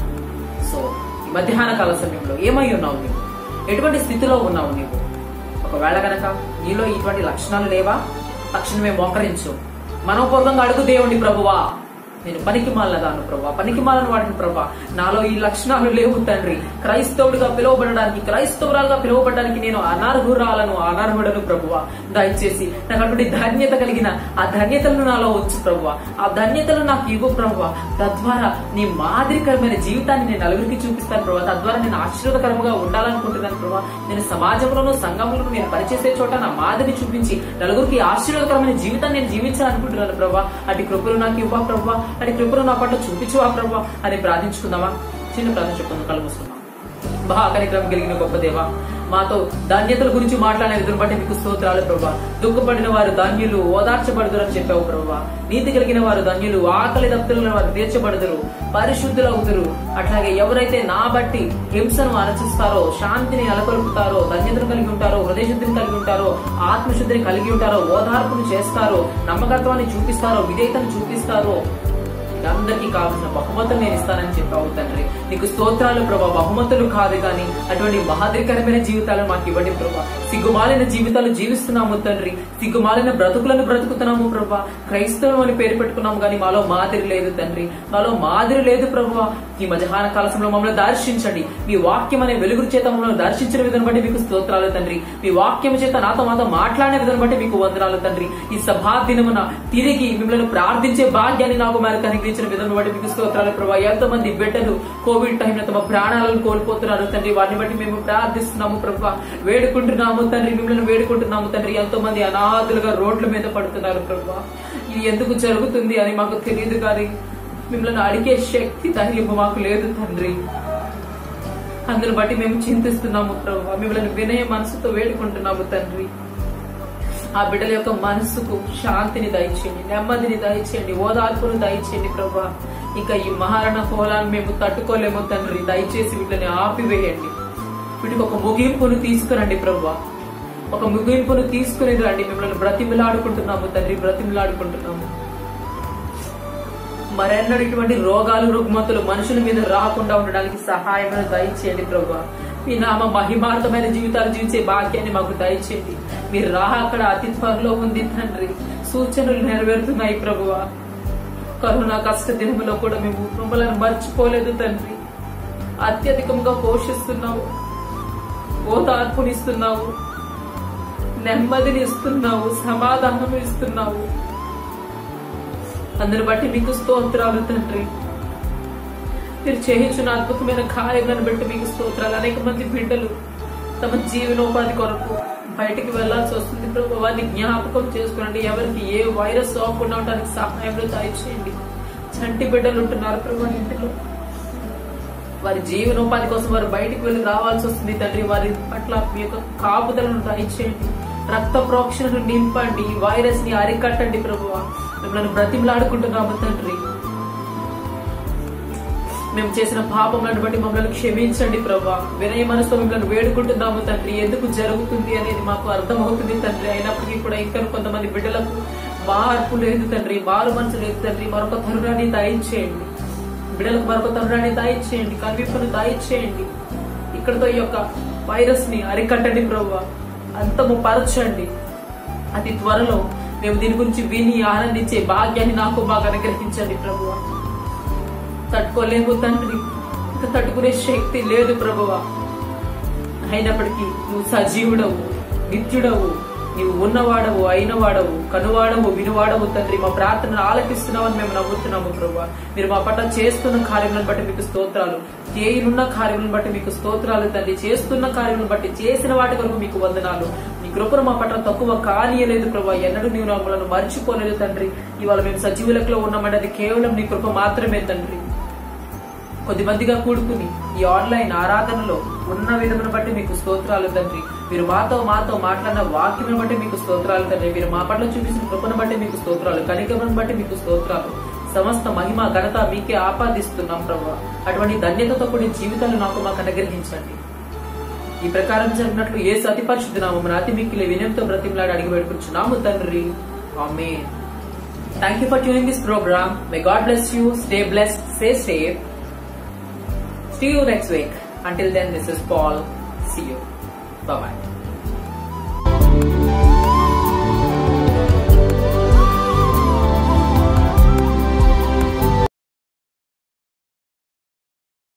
సో ఈ మధ్యాహ్న కాల సమయంలో ఏమై ఉన్నావు నీవు ఎటువంటి స్థితిలో ఉన్నావు నీవు ఒకవేళ గనక నీలో ఇటువంటి లక్షణాలు లేవా తక్షణమే మోకరించు మనోపూర్వకంగా అడుగు దేవుని ప్రభువా నేను పనికి మాలదాను ప్రభా పనికి మాలను వాడిని ప్రభా నాలో ఈ లక్షణాలు లేవు తండ్రి క్రైస్తవుడిగా పిలువబడడానికి క్రైస్తవురాలుగా పిలువబడడానికి నేను అనర్హురాలను అనర్హుడను ప్రభువా దయచేసి నాకు అటువంటి ధన్యత కలిగిన ఆ ధన్యతలను నాలో వచ్చు ప్రభువా ఆ ధన్యతలు నాకు ఇవ్వు ప్రభువా తద్వారా నీ మాదిరికరమైన జీవితాన్ని నేను నలుగురికి చూపిస్తాను ప్రభా తద్వారా నేను ఆశీర్వదకరంగా ఉండాలనుకుంటున్నాను ప్రభా నేను సమాజంలోనూ సంఘంలోనూ నేను పనిచేసే చోట నా మాదిరిని చూపించి నలుగురికి ఆశీర్వదకరమైన జీవితాన్ని నేను జీవించాలనుకుంటున్నాను ప్రభా అటు కృపలు నాకు ఇవ్వా ప్రభా అటు కృపలు నా పట్ల చూపించువా ప్రభా అని ప్రార్థించుకుందామా చిన్న ప్రార్థన చెప్పుకుందాం కళ్ళు మూసుకుందాం మహాకరిక్రమం కలిగిన గొప్ప దేవ మాతో ధాన్యతల గురించి మాట్లాడే విధులు బట్టి మీకు స్తోత్రాలు ప్రభా దుఃఖపడిన వారు ధాన్యులు ఓదార్చబడుదురు అని చెప్పావు ప్రభా నీతి కలిగిన వారు ధన్యులు ఆకలి దప్తులను వారు తీర్చబడుదురు పరిశుద్ధులవుతురు అట్లాగే ఎవరైతే నా బట్టి హింసను అరచిస్తారో శాంతిని నెలకొల్పుతారో ధన్యతను కలిగి ఉంటారో హృదయశుద్ధిని కలిగి ఉంటారో ఆత్మశుద్ధిని కలిగి ఉంటారో ఓదార్పును చేస్తారో నమ్మకత్వాన్ని చూపిస్తారో విధేయతను చూపిస్తారో అందరికీ కావాల్సిన బహుమతులు నేను ఇస్తానని చెప్పావు తండ్రి నీకు స్తోత్రాలు ప్రభా బహుమతులు కాదు కానీ అటువంటి మహాద్రికరమైన జీవితాలు మాకు ఇవ్వండి ప్రభా సిగ్గుమాలిన జీవితాలు జీవిస్తున్నాము తండ్రి సిగ్గుమాలిన బ్రతుకులను బ్రతుకుతున్నాము ప్రభా క్రైస్తవం అని పేరు పెట్టుకున్నాము కానీ మాలో మాదిరి లేదు తండ్రి మాలో మాదిరి లేదు ప్రభా ఈ మధ్యాహ్న కాల సమయంలో మమ్మల్ని దర్శించండి మీ వాక్యం అనే వెలుగు చేత మమ్మల్ని దర్శించిన విధానం బట్టి మీకు స్తోత్రాలు తండ్రి మీ వాక్యం చేత నాతో మాతో మాట్లాడిన విధానం బట్టి మీకు వందనాలు తండ్రి ఈ సభా దినమున తిరిగి మిమ్మల్ని ప్రార్థించే భాగ్యాన్ని నాకు మరి స్పందించిన విధానం బట్టి మీకు స్తోత్రాలు ప్రభా ఎంతో మంది బిడ్డలు కోవిడ్ టైంలో తమ ప్రాణాలను కోల్పోతున్నారు తండ్రి వారిని బట్టి మేము ప్రార్థిస్తున్నాము ప్రభా వేడుకుంటున్నాము తండ్రి మిమ్మల్ని వేడుకుంటున్నాము తండ్రి ఎంతో మంది అనాథులుగా రోడ్ల మీద పడుతున్నారు ప్రభా ఇది ఎందుకు జరుగుతుంది అని మాకు తెలియదు కానీ మిమ్మల్ని అడిగే శక్తి ధైర్యం మాకు లేదు తండ్రి అందుని బట్టి మేము చింతిస్తున్నాము ప్రభా మిమ్మల్ని వినయ మనసుతో వేడుకుంటున్నాము తండ్రి ఆ బిడ్డల యొక్క మనసుకు శాంతిని దయచేయండి నెమ్మదిని దయచేయండి ఓదార్పును దయచేయండి ప్రభా ఇంకా ఈ మహారణ హోలాన్ని మేము తట్టుకోలేము తండ్రి దయచేసి వీటిని ఆపివేయండి వీటికి ఒక ముగింపును తీసుకురండి ప్రభా ఒక ముగింపును తీసుకుని రండి మిమ్మల్ని బ్రతిమిలాడుకుంటున్నాము తండ్రి బ్రతిమిలాడుకుంటున్నాము మరెన్నడూ ఇటువంటి రోగాలు రుగ్మతులు మనుషుల మీద రాకుండా ఉండడానికి సహాయమైన దయచేయండి ప్రభా మీ నామ మహిమార్థమైన జీవితాలు జీవించే భాగ్యాన్ని మాకు దయచేయండి మీరు రాహ అక్కడ అతి త్వరలో ఉంది తండ్రి సూచనలు నెరవేరుతున్నాయి ప్రభువా కరోనా కష్ట దినములో కూడా మేము మమ్మల్ని మర్చిపోలేదు తండ్రి అత్యధికంగా పోషిస్తున్నావు ఓదార్పునిస్తున్నావు నెమ్మదిని ఇస్తున్నావు సమాధానం ఇస్తున్నావు అందరిని బట్టి మీకు స్తోత్రాలు తండ్రి మీరు చేయించిన అద్భుతమైన కార్యములను బట్టి మీకు స్తోత్రాలు అనేక మంది బిడ్డలు తమ జీవనోపాధి కొరకు బయటికి వెళ్లాల్సి వస్తుంది ప్రభు వారిని జ్ఞాపకం చేసుకోండి ఎవరికి ఏ వైరస్ సోకకుండా ఉండడానికి సహాయంలో దయచేయండి చంటి బిడ్డలు ఉంటున్నారు ప్రభు వారి ఇంటిలో వారి జీవనోపాధి కోసం వారు బయటికి వెళ్ళి రావాల్సి వస్తుంది తండ్రి వారి పట్ల మీ యొక్క కాపుదలను దయచేయండి రక్త ప్రోక్షణను నింపండి ఈ వైరస్ ని అరికట్టండి ప్రభువ మిమ్మల్ని బ్రతిమలాడుకుంటున్నాము తండ్రి మేము చేసిన పాపములను బట్టి మమ్మల్ని క్షమించండి ప్రభా వినయ మనసుతో మిమ్మల్ని వేడుకుంటున్నాము తండ్రి ఎందుకు జరుగుతుంది అనేది మాకు అర్థమవుతుంది తండ్రి అయినప్పటికీ కూడా ఇంకా కొంతమంది బిడ్డలకు మార్పు లేదు తండ్రి మారు మనసు లేదు తండ్రి మరొక తరుణాన్ని దయచేయండి బిడ్డలకు మరొక తరుణాన్ని దయచేయండి కనివిప్పును దయచేయండి ఇక్కడతో ఈ యొక్క వైరస్ ని అరికట్టండి ప్రభు అంతము పరచండి అతి త్వరలో మేము దీని గురించి విని ఆనందించే భాగ్యాన్ని నాకు బాగా అనుగ్రహించండి ప్రభువ తట్టుకోలేము తండ్రి ఇంకా తట్టుకునే శక్తి లేదు ప్రభువ అయినప్పటికీ నువ్వు సజీవుడవు నిత్యుడవు నీవు ఉన్నవాడవు అయినవాడవు కనువాడవు వినువాడవు తండ్రి మా ప్రార్థనను ఆలకిస్తున్నావని మేము నమ్ముతున్నాము ప్రభు మీరు మా పట్ల చేస్తున్న కార్యములను బట్టి మీకు స్తోత్రాలు చేయనున్న కార్యములను బట్టి మీకు స్తోత్రాలు తండ్రి చేస్తున్న కార్యములను బట్టి చేసిన వాటి కొరకు మీకు వందనాలు నీ కృపను మా పట్ల తక్కువ కానీయలేదు ప్రభా ఎన్నడూ నీవు మమ్మల్ని మర్చిపోలేదు తండ్రి ఇవాళ మేము సజీవులకులో ఉన్నామంటే అది కేవలం నీ కృప మాత్రమే తండ్రి కొద్దిమందిగా కూడుకుని ఈ ఆన్లైన్ ఆరాధనలో ఉన్న విధమును బట్టి మీకు స్తోత్రాలు తండ్రి మీరు మాతో మాతో మాట్లాడిన వాక్యం బట్టి మీకు స్తోత్రాలు తండ్రి మీరు మా పట్ల చూపించిన కృపను బట్టి మీకు స్తోత్రాలు కనికమును బట్టి మీకు స్తోత్రాలు సమస్త మహిమ ఘనత మీకే ఆపాదిస్తున్నాం ప్రభు అటువంటి ధన్యతతో కూడిన జీవితాలు నాకు మాకు అనుగ్రహించండి ఈ ప్రకారం జరిగినట్లు ఏ సతి పరిశుద్ధి నామం అతి మిక్కిలి వినయంతో బ్రతిమలాడి అడిగి పెట్టుకుంటున్నాము తండ్రి ఆమె thank you for tuning this program may God bless you stay bless stay safe See you next week. Until then, this is Paul. See you. Bye bye.